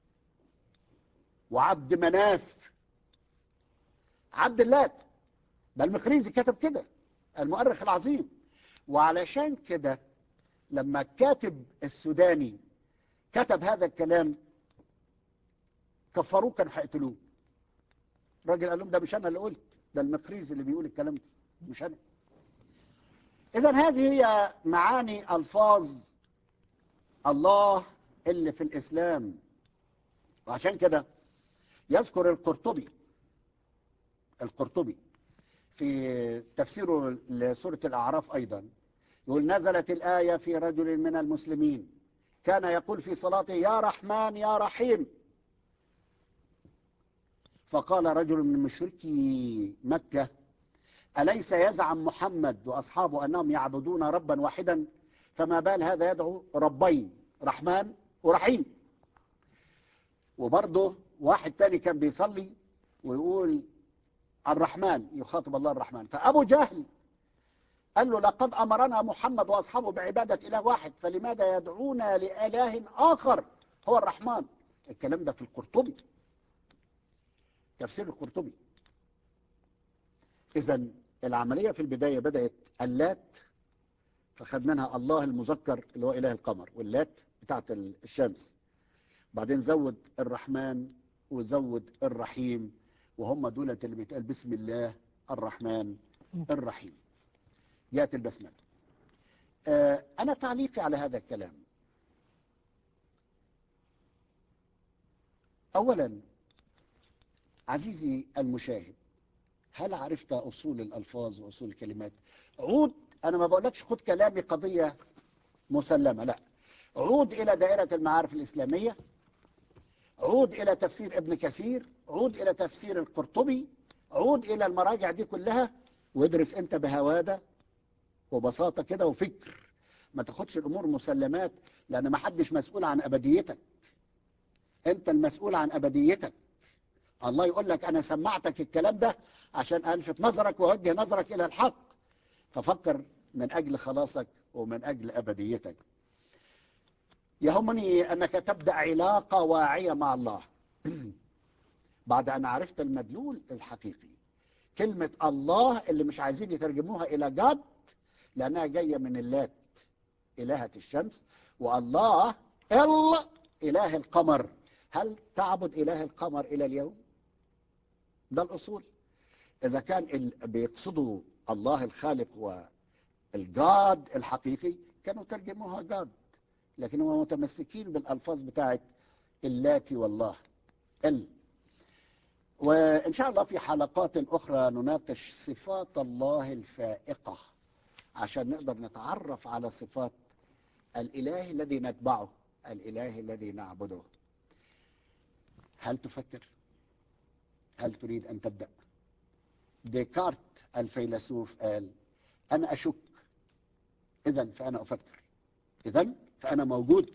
Speaker 2: وعبد مناف عبد اللات ده المقريزي كتب كده المؤرخ العظيم وعلشان كده لما الكاتب السوداني كتب هذا الكلام كفروه كانوا هيقتلوه الراجل قال لهم ده مش انا اللي قلت ده المقريز اللي بيقول الكلام ده مش انا اذا هذه هي معاني الفاظ الله اللي في الاسلام وعشان كده يذكر القرطبي القرطبي في تفسيره لسورة الأعراف أيضا يقول نزلت الآية في رجل من المسلمين كان يقول في صلاته يا رحمن يا رحيم فقال رجل من مشركي مكة أليس يزعم محمد وأصحابه أنهم يعبدون ربا واحدا فما بال هذا يدعو ربين رحمن ورحيم وبرضه واحد تاني كان بيصلي ويقول الرحمن يخاطب الله الرحمن فأبو جهل قال له لقد أمرنا محمد وأصحابه بعبادة إله واحد فلماذا يدعونا لإله آخر هو الرحمن الكلام ده في القرطبي تفسير القرطبي إذا العملية في البداية بدأت اللات فخد منها الله المذكر اللي هو إله القمر واللات بتاعت الشمس بعدين زود الرحمن وزود الرحيم وهم دولة اللي بيتقال بسم الله الرحمن الرحيم جاءت البسملة آه أنا تعليقي على هذا الكلام أولا عزيزي المشاهد هل عرفت أصول الألفاظ وأصول الكلمات عود أنا ما بقولكش خد كلامي قضية مسلمة لا عود إلى دائرة المعارف الإسلامية عود إلى تفسير ابن كثير عود إلى تفسير القرطبي عود إلى المراجع دي كلها وادرس أنت بهوادة وبساطة كده وفكر ما تاخدش الأمور مسلمات لأن ما حدش مسؤول عن أبديتك أنت المسؤول عن أبديتك الله يقول لك أنا سمعتك الكلام ده عشان ألفت نظرك وأوجه نظرك إلى الحق ففكر من أجل خلاصك ومن أجل أبديتك يهمني أنك تبدأ علاقة واعية مع الله بعد أن عرفت المدلول الحقيقي كلمة الله اللي مش عايزين يترجموها إلى جاد لأنها جاية من اللات إلهة الشمس والله ال إله القمر هل تعبد إله القمر إلى اليوم؟ ده الأصول إذا كان ال- بيقصدوا الله الخالق والجاد الحقيقي كانوا ترجموها جاد لكن هم متمسكين بالألفاظ بتاعت اللاتي والله ال وإن شاء الله في حلقات أخرى نناقش صفات الله الفائقة عشان نقدر نتعرف على صفات الإله الذي نتبعه الإله الذي نعبده هل تفكر؟ هل تريد أن تبدأ؟ ديكارت الفيلسوف قال أنا أشك إذا فأنا أفكر إذا فأنا موجود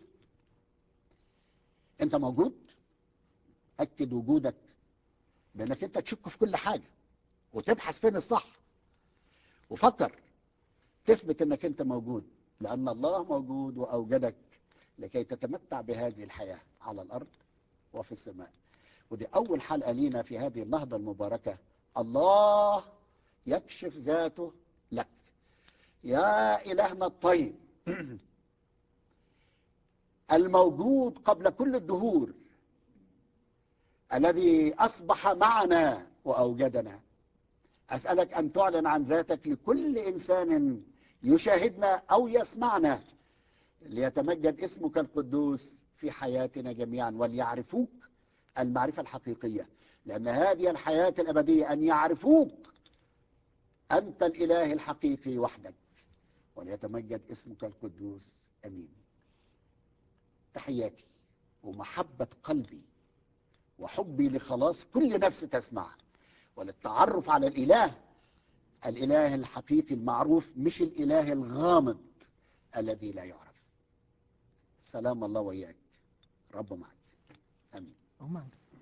Speaker 2: أنت موجود أكد وجودك بأنك أنت تشك في كل حاجة وتبحث فين الصح وفكر تثبت أنك أنت موجود لأن الله موجود وأوجدك لكي تتمتع بهذه الحياة على الأرض وفي السماء ودي أول حلقة لينا في هذه النهضة المباركة الله يكشف ذاته لك يا إلهنا الطيب الموجود قبل كل الدهور الذي أصبح معنا وأوجدنا أسألك أن تعلن عن ذاتك لكل إنسان يشاهدنا أو يسمعنا ليتمجد اسمك القدوس في حياتنا جميعا وليعرفوك المعرفة الحقيقية لأن هذه الحياة الأبدية أن يعرفوك أنت الإله الحقيقي وحدك وليتمجد اسمك القدوس أمين تحياتي ومحبة قلبي وحبي لخلاص كل نفس تسمع وللتعرف على الإله الإله الحقيقي المعروف مش الإله الغامض الذي لا يعرف سلام الله وإياك رب معك أمين
Speaker 1: ومعك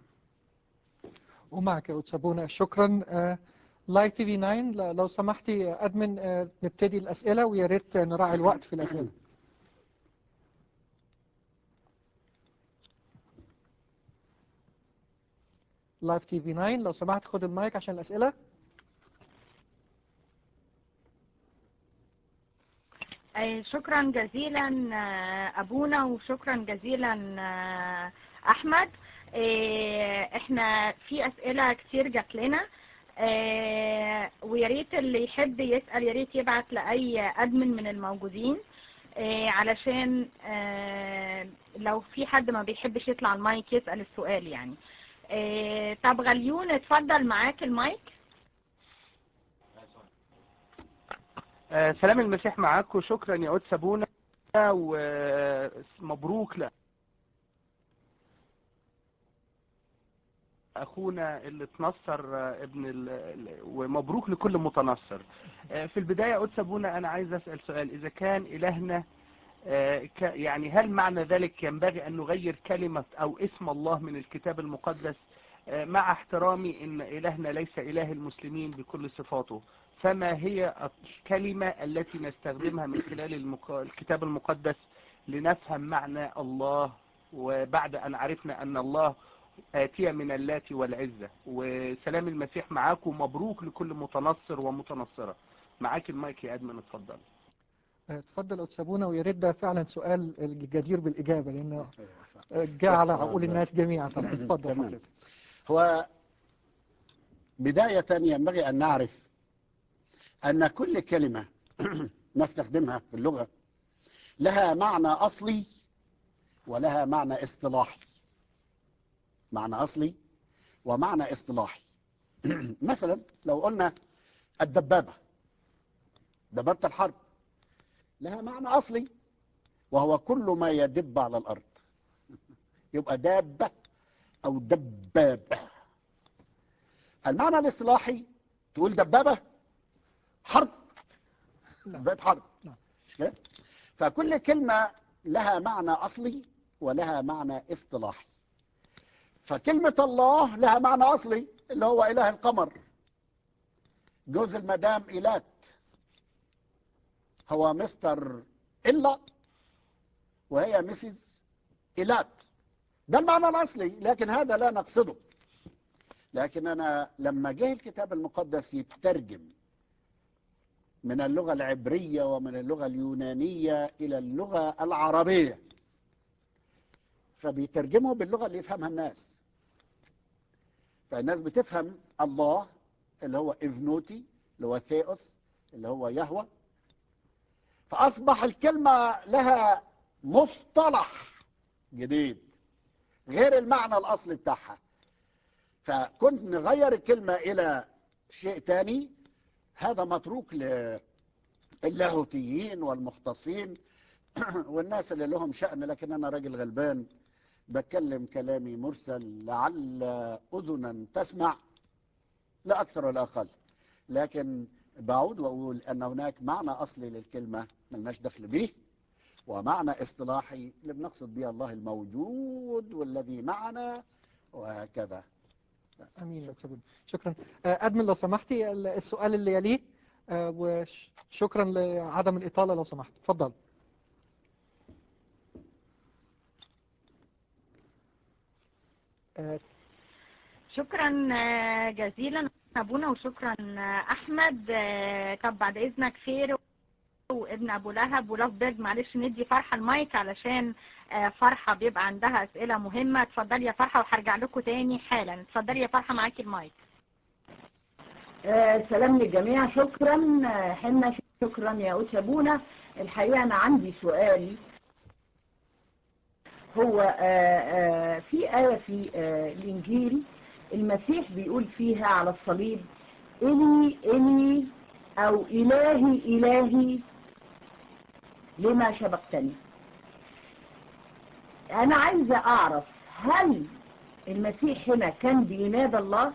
Speaker 1: ومعك يا أتسابونا شكرا لايف تي في 9 ل- لو سمحتي آه، أدمن آه، نبتدي الأسئلة ويا ريت نراعي الوقت في الأسئلة لايف تي في 9 لو سمحت خد المايك عشان الأسئلة
Speaker 4: آه، شكرا جزيلا آه، أبونا وشكرا جزيلا آه، أحمد آه، احنا في أسئلة كتير جات لنا آه، ويا ريت اللي يحب يسأل يا ريت يبعت لأي أدمن من الموجودين آه، علشان آه، لو في حد ما بيحبش يطلع المايك يسأل السؤال يعني آه، طب غليون اتفضل معاك المايك
Speaker 3: آه، سلام المسيح معاكم شكرا يا قدس ابونا ومبروك لا اخونا اللي اتنصر آه، ابن ال... ال- ومبروك لكل متنصر آه، في البدايه يا قدس ابونا انا عايز اسال سؤال اذا كان الهنا آه، ك- يعني هل معنى ذلك ينبغي ان نغير كلمه او اسم الله من الكتاب المقدس آه، مع احترامي ان الهنا ليس اله المسلمين بكل صفاته فما هي الكلمة التي نستخدمها من خلال المق... الكتاب المقدس لنفهم معنى الله وبعد أن عرفنا أن الله آتية من اللات والعزة وسلام المسيح معاكم مبروك لكل متنصر ومتنصرة معاك المايك يا أدمن اتفضل
Speaker 1: آه، اتفضل قدس ابونا ويا ريت ده فعلا سؤال الجدير بالاجابه لانه
Speaker 2: أيوة صح.
Speaker 1: جاء على
Speaker 2: اتفضل.
Speaker 1: عقول الناس جميعا طبعا اتفضل
Speaker 2: تمام.
Speaker 1: حضرتك
Speaker 2: هو بداية ينبغي أن نعرف أن كل كلمة نستخدمها في اللغة لها معنى أصلي ولها معنى اصطلاحي معنى أصلي ومعنى اصطلاحي مثلا لو قلنا الدبابة دبابة الحرب لها معنى أصلي وهو كل ما يدب على الأرض يبقى دابة أو دبابة المعنى الاصطلاحي تقول دبابة حرب
Speaker 1: نعم.
Speaker 2: بقت حرب
Speaker 1: نعم.
Speaker 2: مش كده؟ فكل كلمة لها معنى أصلي ولها معنى اصطلاحي فكلمة الله لها معنى أصلي اللي هو إله القمر جوز المدام إيلات هو مستر إلا وهي مسز إيلات ده المعنى الأصلي لكن هذا لا نقصده لكن أنا لما جه الكتاب المقدس يترجم من اللغة العبرية ومن اللغة اليونانية إلى اللغة العربية فبيترجموا باللغة اللي يفهمها الناس فالناس بتفهم الله اللي هو إفنوتي اللي هو ثيوس اللي هو يهوى فأصبح الكلمة لها مصطلح جديد غير المعنى الأصلي بتاعها فكنت نغير الكلمة إلى شيء تاني هذا متروك للاهوتيين والمختصين والناس اللي لهم شأن لكن أنا راجل غلبان بتكلم كلامي مرسل لعل أذنا تسمع لا أكثر ولا أقل لكن بعود وأقول أن هناك معنى أصلي للكلمة ملناش دخل به ومعنى اصطلاحي اللي بنقصد به الله الموجود والذي معنا وهكذا بس.
Speaker 1: امين يا أستاذ شكرا آه، ادمن لو سمحتي ال- السؤال اللي يليه آه، وشكرا لعدم الاطاله لو سمحت اتفضل آه،
Speaker 4: شكرا آه، جزيلا ابونا وشكرا آه، احمد آه، طب بعد اذنك خير وابن ابو لهب ولافبرج معلش ندي فرحه المايك علشان آه، فرحه بيبقى عندها اسئله مهمه اتفضلي يا فرحه وهرجع لكم تاني حالا اتفضلي يا فرحه معاكي المايك
Speaker 5: آه، سلام للجميع شكرا آه، حنا شكرا يا أوتش أبونا الحقيقة أنا عندي سؤال هو آه، آه، في آية في آه، الإنجيل المسيح بيقول فيها على الصليب إلي إلي أو إلهي إلهي لما شبقتني أنا عايزة أعرف هل المسيح هنا كان بينادى الله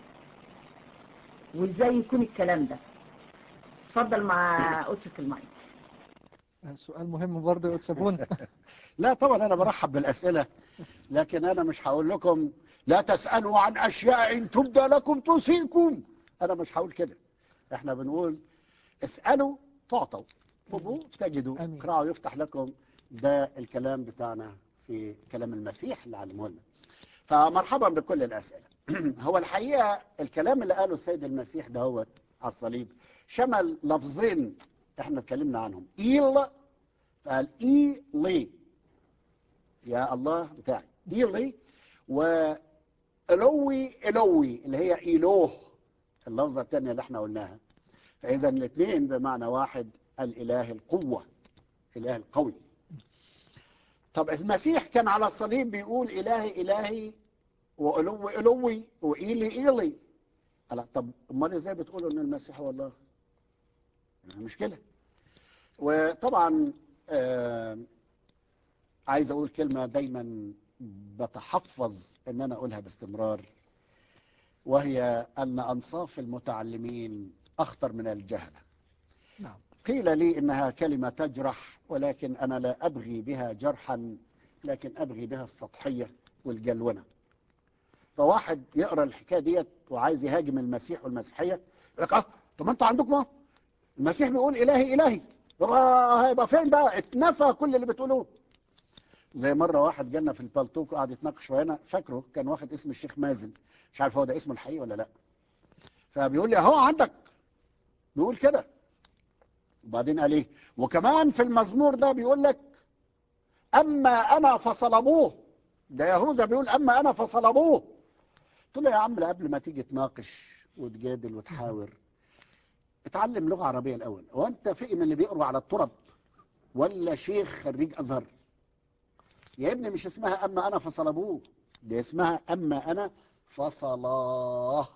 Speaker 5: وازاي يكون الكلام ده اتفضل مع قدسك المايك
Speaker 1: آه، سؤال مهم برضه يا أستاذ سابون
Speaker 2: لا طبعا انا برحب بالاسئله لكن انا مش هقول لكم لا تسالوا عن اشياء ان تبدى لكم تسيكم انا مش هقول كده احنا بنقول اسالوا تعطوا خذوا تجدوا
Speaker 1: آمين.
Speaker 2: اقرأوا يفتح لكم ده الكلام بتاعنا في كلام المسيح اللي علمه لنا فمرحبا بكل الاسئله هو الحقيقه الكلام اللي قاله السيد المسيح ده هو على الصليب شمل لفظين احنا اتكلمنا عنهم ايل فقال اي لي يا الله بتاعي دي لي والوي الوي اللي هي اله اللفظه الثانيه اللي احنا قلناها فاذا الاثنين بمعنى واحد الاله القوه اله القوي طب المسيح كان على الصليب بيقول الهي الهي والوي الوي وايلي ايلي قال طب امال ازاي بتقولوا ان المسيح هو الله مشكلة وطبعا آه عايز اقول كلمة دايما بتحفظ ان انا اقولها باستمرار وهي ان انصاف المتعلمين اخطر من الجهلة
Speaker 1: نعم
Speaker 2: قيل لي انها كلمة تجرح ولكن انا لا ابغي بها جرحا لكن ابغي بها السطحية والجلونة فواحد يقرا الحكايه ديت وعايز يهاجم المسيح والمسيحيه يقول لك اه طب ما انتوا عندكم اهو المسيح بيقول الهي الهي طب آه، هيبقى فين بقى اتنفى كل اللي بتقولوه زي مره واحد جالنا في البلتوك وقعد يتناقش وهنا فاكره كان واخد اسم الشيخ مازن مش عارف هو ده اسمه الحقيقي ولا لا فبيقول لي اهو عندك بيقول كده وبعدين قال ايه وكمان في المزمور ده بيقول لك اما انا فصلبوه ده يهوذا بيقول اما انا فصلبوه قلت له يا عم لا قبل ما تيجي تناقش وتجادل وتحاور اتعلم لغه عربيه الاول هو انت فئ من اللي بيقروا على التراب ولا شيخ خريج ازهر يا ابني مش اسمها اما انا فصلبوه دي اسمها اما انا فصلاه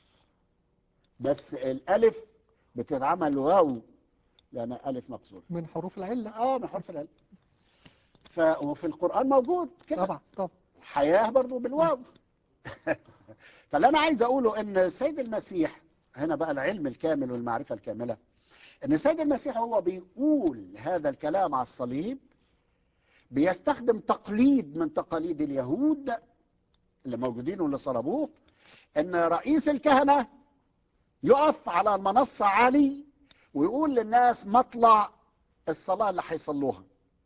Speaker 2: بس الالف بتتعمل واو لان الف مكسور
Speaker 1: من حروف العلة
Speaker 2: اه من حرف الالف ف وفي القران موجود كده
Speaker 1: طبعا طبعا
Speaker 2: حياه برضو بالواو فاللي انا عايز اقوله ان السيد المسيح هنا بقى العلم الكامل والمعرفه الكامله ان السيد المسيح هو بيقول هذا الكلام على الصليب بيستخدم تقليد من تقاليد اليهود اللي موجودين واللي صلبوه ان رئيس الكهنه يقف على المنصه عالي ويقول للناس مطلع الصلاه اللي هيصلوها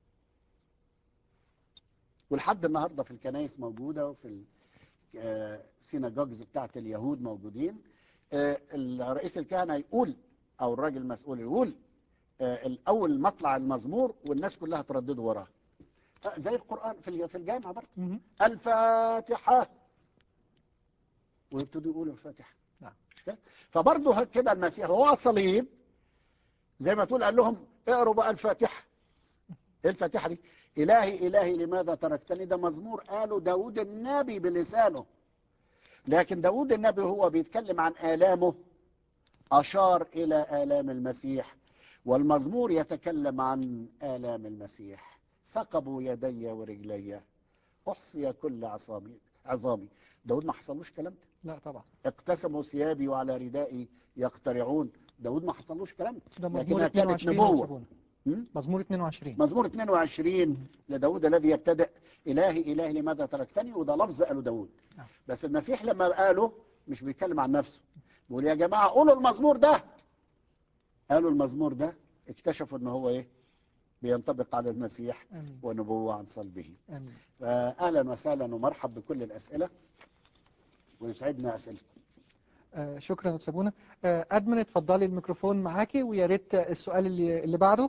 Speaker 2: ولحد النهارده في الكنائس موجوده وفي السيناجوجز بتاعت اليهود موجودين آه، رئيس الكهنه يقول او الراجل المسؤول يقول آه، الاول مطلع المزمور والناس كلها تردده وراه آه، زي القران في الج- في الجامعه برضه
Speaker 1: مهم.
Speaker 2: الفاتحه ويبتدوا يقولوا الفاتحه
Speaker 1: نعم.
Speaker 2: مش كده؟ فبرضه كده المسيح وهو على الصليب زي ما تقول قال لهم اقروا بقى الفاتحه ايه الفاتحه دي الهي الهي لماذا تركتني ده مزمور قاله داود النبي بلسانه لكن داود النبي هو بيتكلم عن آلامه أشار إلى آلام المسيح والمزمور يتكلم عن آلام المسيح ثقبوا يدي ورجلي أحصي كل عصامي عظامي داود ما حصلوش الكلام ده
Speaker 1: لا طبعا
Speaker 2: اقتسموا ثيابي وعلى ردائي يقترعون داود ما حصلوش الكلام ده
Speaker 1: ده مزمور
Speaker 2: لكنها كانت
Speaker 1: 22
Speaker 2: نبوة.
Speaker 1: يحسبونه.
Speaker 2: م?
Speaker 1: مزمور 22
Speaker 2: مزمور 22 لداود الذي يبتدئ إلهي إلهي لماذا تركتني وده لفظ قاله داود
Speaker 1: نعم.
Speaker 2: بس المسيح لما قاله مش بيتكلم عن نفسه بيقول يا جماعة قولوا المزمور ده قالوا المزمور ده اكتشفوا ان هو ايه بينطبق على المسيح
Speaker 1: امين
Speaker 2: ونبوة عن صلبه
Speaker 1: امين
Speaker 2: فأهلا وسهلا ومرحب بكل الأسئلة ويسعدنا أسئلتكم
Speaker 1: آه شكرا يا أستاذ بونا آه ادمن اتفضلي الميكروفون معاكي ويا ريت السؤال اللي اللي بعده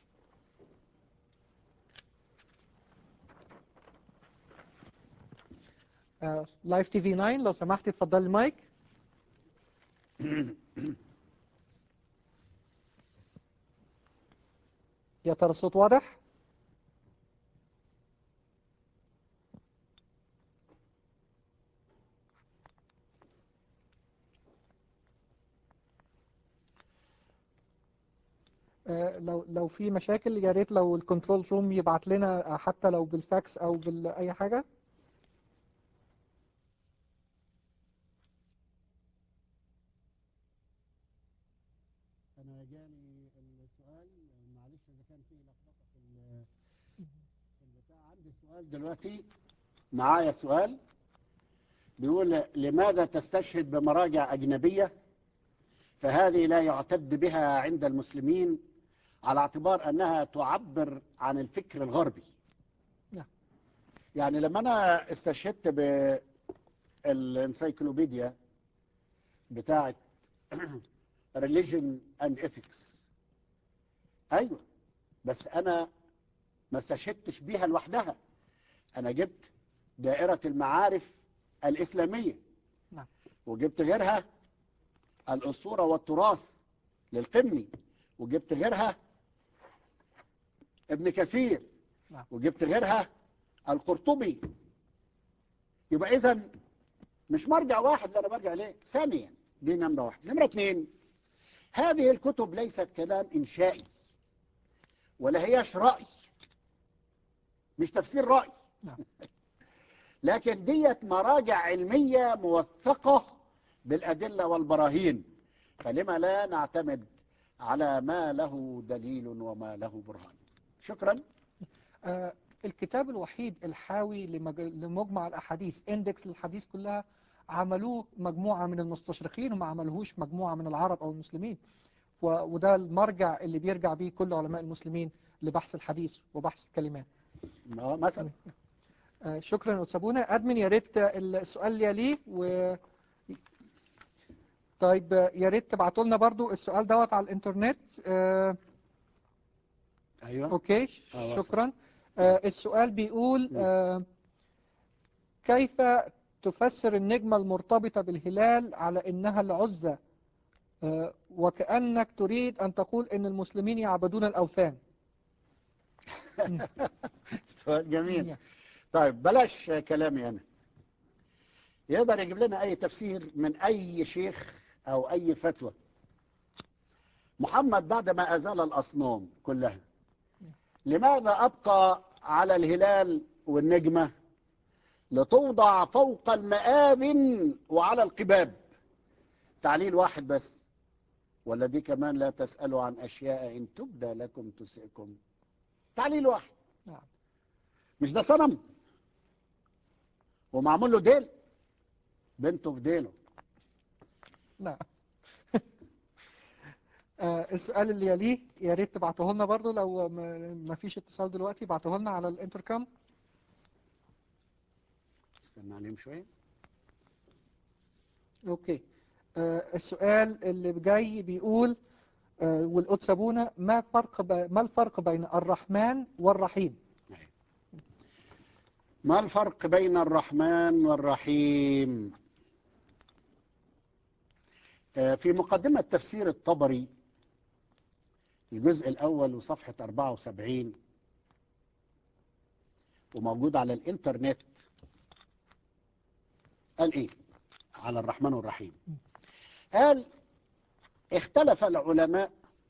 Speaker 1: آه لايف تي في 9 لو سمحتي اتفضلي المايك يا ترى الصوت واضح؟ آه، لو لو في مشاكل يا ريت لو الكنترول روم يبعت لنا آه، حتى لو بالفاكس او باي حاجه
Speaker 2: أنا جاني السؤال معلش إذا كان في لخبطة في ال- في البتاع عندي سؤال دلوقتي معايا سؤال بيقول لماذا تستشهد بمراجع أجنبية فهذه لا يعتد بها عند المسلمين على اعتبار أنها تعبر عن الفكر الغربي
Speaker 1: نعم.
Speaker 2: يعني لما أنا استشهدت بالانسيكلوبيديا بتاعت religion and ethics ايوه بس انا ما استشهدتش بيها لوحدها انا جبت دائرة المعارف الاسلامية
Speaker 1: نعم.
Speaker 2: وجبت غيرها الاسطورة والتراث للقمني وجبت غيرها ابن كثير
Speaker 1: نعم.
Speaker 2: وجبت غيرها القرطبي يبقى اذا مش مرجع واحد اللي انا برجع ليه ثانيا دي نمرة واحد نمرة اتنين هذه الكتب ليست كلام إنشائي ولا هيش رأي مش تفسير رأي
Speaker 1: نعم.
Speaker 2: لكن ديت مراجع علمية موثقة بالأدلة والبراهين فلما لا نعتمد على ما له دليل وما له برهان شكرا
Speaker 1: آه، الكتاب الوحيد الحاوي لمج- لمجمع الأحاديث اندكس للحديث كلها عملوه مجموعة من المستشرقين وما عملوهوش مجموعة من العرب أو المسلمين و- وده المرجع اللي بيرجع بيه كل علماء المسلمين لبحث الحديث وبحث الكلمات
Speaker 2: آه، مثلا
Speaker 1: آه، شكرا أستاذ أدمن يا ريت السؤال اللي يليه و طيب آه، يا ريت تبعتوا لنا برضو السؤال دوت على الإنترنت آه،
Speaker 2: أيوة
Speaker 1: أوكي
Speaker 2: آه، وصل.
Speaker 1: شكرا آه، السؤال بيقول
Speaker 2: م.
Speaker 1: آه، كيف تفسر النجمة المرتبطة بالهلال على إنها العزة آه، وكأنك تريد أن تقول إن المسلمين يعبدون الأوثان
Speaker 2: سؤال جميل طيب بلاش كلامي أنا يقدر يجيب لنا أي تفسير من أي شيخ أو أي فتوى محمد بعد ما أزال الأصنام كلها لماذا أبقى على الهلال والنجمة لتوضع فوق المآذن وعلى القباب تعليل واحد بس ولا دي كمان لا تسألوا عن أشياء إن تبدى لكم تسئكم تعليل واحد
Speaker 1: نعم.
Speaker 2: مش ده صنم ومعمول له ديل بنته في ديله
Speaker 1: نعم آه، السؤال اللي يليه يا ريت تبعته لنا برضو لو ما ما فيش اتصال دلوقتي بعته لنا على الانتركام
Speaker 2: استنى عليهم شوية
Speaker 1: اوكي آه، السؤال اللي جاي بيقول آه، والقدس ابونا ما فرق ب... ما الفرق بين الرحمن والرحيم
Speaker 2: أيوة. ما الفرق بين الرحمن والرحيم آه، في مقدمة تفسير الطبري الجزء الأول وصفحة 74 وموجود على الإنترنت قال إيه على الرحمن والرحيم قال اختلف العلماء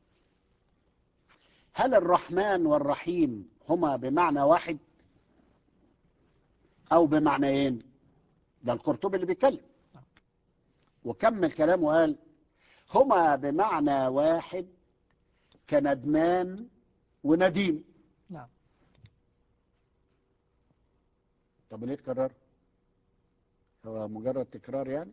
Speaker 2: هل الرحمن والرحيم هما بمعنى واحد أو بمعنيين ده القرطبي اللي بيتكلم وكمل كلامه قال هما بمعنى واحد كندمان ونديم
Speaker 1: نعم
Speaker 2: طب ليه تكرر هو مجرد تكرار يعني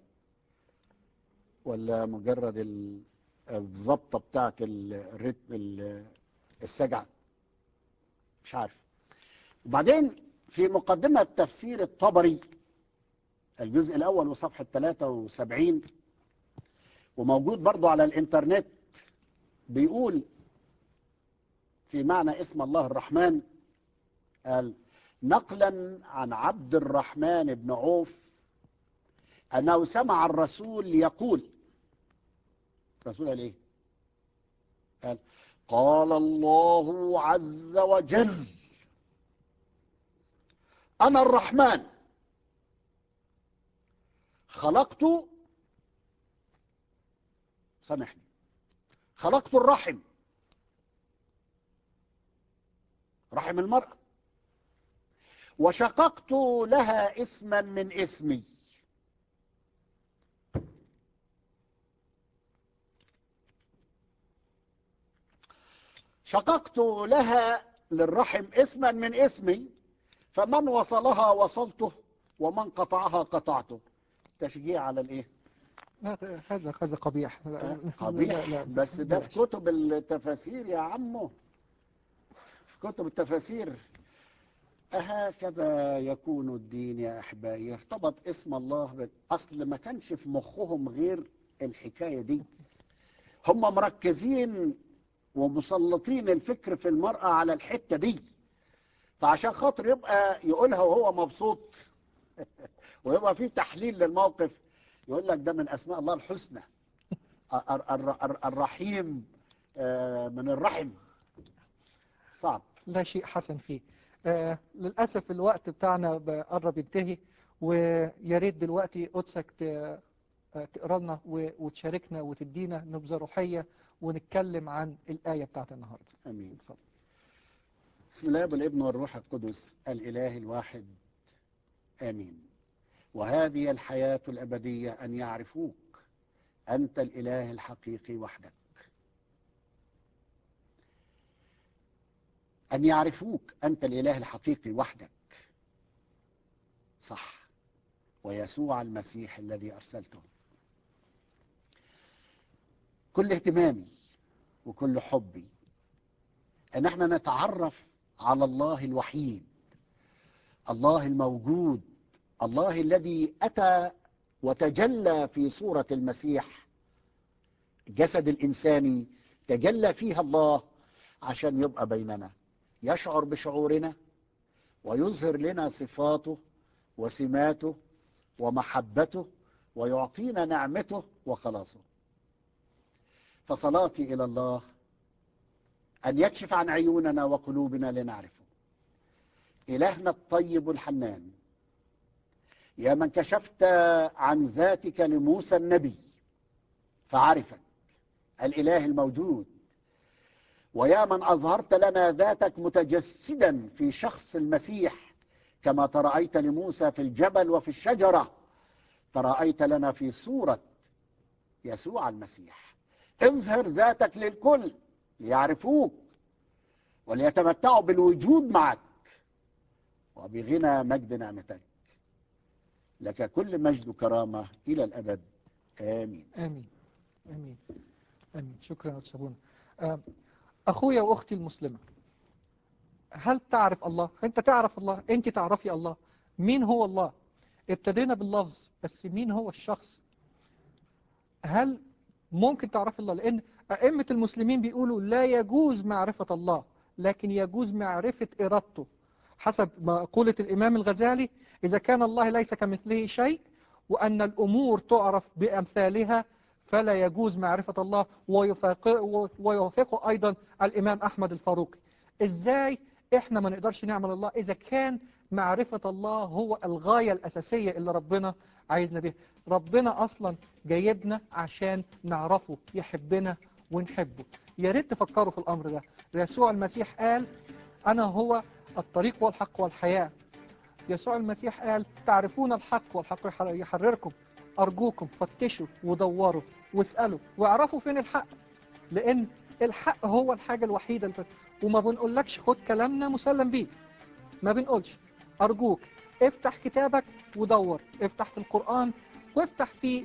Speaker 2: ولا مجرد ال- الضبطه بتاعت الريتم ال- السجع مش عارف وبعدين في مقدمة تفسير الطبري الجزء الأول وصفحة 73 وموجود برضو على الإنترنت بيقول في معنى اسم الله الرحمن قال نقلا عن عبد الرحمن بن عوف أنه سمع الرسول يقول الرسول قال إيه قال قال الله عز وجل أنا الرحمن خلقت سامحني خلقت الرحم رحم المرأة وشققت لها اسما من اسمي شققت لها للرحم اسما من اسمي فمن وصلها وصلته ومن قطعها قطعته تشجيع على الايه
Speaker 1: لا هذا هذا قبيح لا- لا-
Speaker 2: قبيح
Speaker 1: لا- لا،
Speaker 2: بس ده في
Speaker 1: بلاش.
Speaker 2: كتب التفاسير يا عمو في كتب التفاسير أهكذا يكون الدين يا أحبائي ارتبط اسم الله بال- أصل ما كانش في مخهم غير الحكاية دي هم مركزين ومسلطين الفكر في المرأة على الحتة دي فعشان خاطر يبقى يقولها وهو مبسوط ويبقى في تحليل للموقف يقول لك ده من أسماء الله الحسنى الر- الر- الر- الرحيم آه، من الرحم صعب
Speaker 1: لا شيء حسن فيه آه للأسف الوقت بتاعنا قرب ينتهي ويا ريت دلوقتي قدسك ت- آه، تقرا لنا و- وتشاركنا وتدينا نبذة روحية ونتكلم عن الآية بتاعت النهاردة
Speaker 2: امين
Speaker 1: اتفضل
Speaker 2: بسم الله والابن والروح القدس الاله الواحد امين وهذه الحياه الابديه ان يعرفوك انت الاله الحقيقي وحدك ان يعرفوك انت الاله الحقيقي وحدك صح ويسوع المسيح الذي ارسلته كل اهتمامي وكل حبي ان احنا نتعرف على الله الوحيد الله الموجود الله الذي اتى وتجلى في صوره المسيح الجسد الانساني تجلى فيها الله عشان يبقى بيننا يشعر بشعورنا ويظهر لنا صفاته وسماته ومحبته ويعطينا نعمته وخلاصه فصلاتي الى الله أن يكشف عن عيوننا وقلوبنا لنعرفه إلهنا الطيب الحنان يا من كشفت عن ذاتك لموسى النبي فعرفك الإله الموجود ويا من أظهرت لنا ذاتك متجسدا في شخص المسيح كما ترأيت لموسى في الجبل وفي الشجرة ترأيت لنا في صورة يسوع المسيح اظهر ذاتك للكل ليعرفوك وليتمتعوا بالوجود معك وبغنى مجد نعمتك لك كل مجد وكرامة إلى الأبد آمين
Speaker 1: آمين آمين آمين شكرا أستاذ سابونا آه، أخويا وأختي المسلمة هل تعرف الله؟ أنت تعرف الله؟ أنت تعرفي الله؟ مين هو الله؟ ابتدينا باللفظ بس مين هو الشخص؟ هل ممكن تعرف الله؟ لأن أئمة المسلمين بيقولوا لا يجوز معرفة الله لكن يجوز معرفة إرادته حسب مقولة الإمام الغزالي إذا كان الله ليس كمثله شيء وأن الأمور تعرف بأمثالها فلا يجوز معرفة الله ويفاق- ويوافقه أيضا الإمام أحمد الفاروقي إزاي إحنا ما نقدرش نعمل الله إذا كان معرفة الله هو الغاية الأساسية اللي ربنا عايزنا بيها ربنا أصلا جايبنا عشان نعرفه يحبنا ونحبه يا ريت تفكروا في الأمر ده يسوع المسيح قال أنا هو الطريق والحق والحياة يسوع المسيح قال تعرفون الحق والحق يحر- يحرركم أرجوكم فتشوا ودوروا واسألوا واعرفوا فين الحق لأن الحق هو الحاجة الوحيدة اللي وما بنقولكش خد كلامنا مسلم بيه ما بنقولش أرجوك افتح كتابك ودور افتح في القرآن وافتح في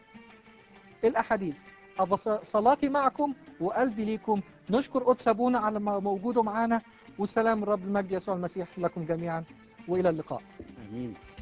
Speaker 1: الأحاديث أبا ص- صلاتي معكم وقلبي ليكم نشكر قدس أبونا على ما موجوده معانا وسلام الرب المجد يسوع المسيح لكم جميعا وإلى اللقاء
Speaker 2: آمين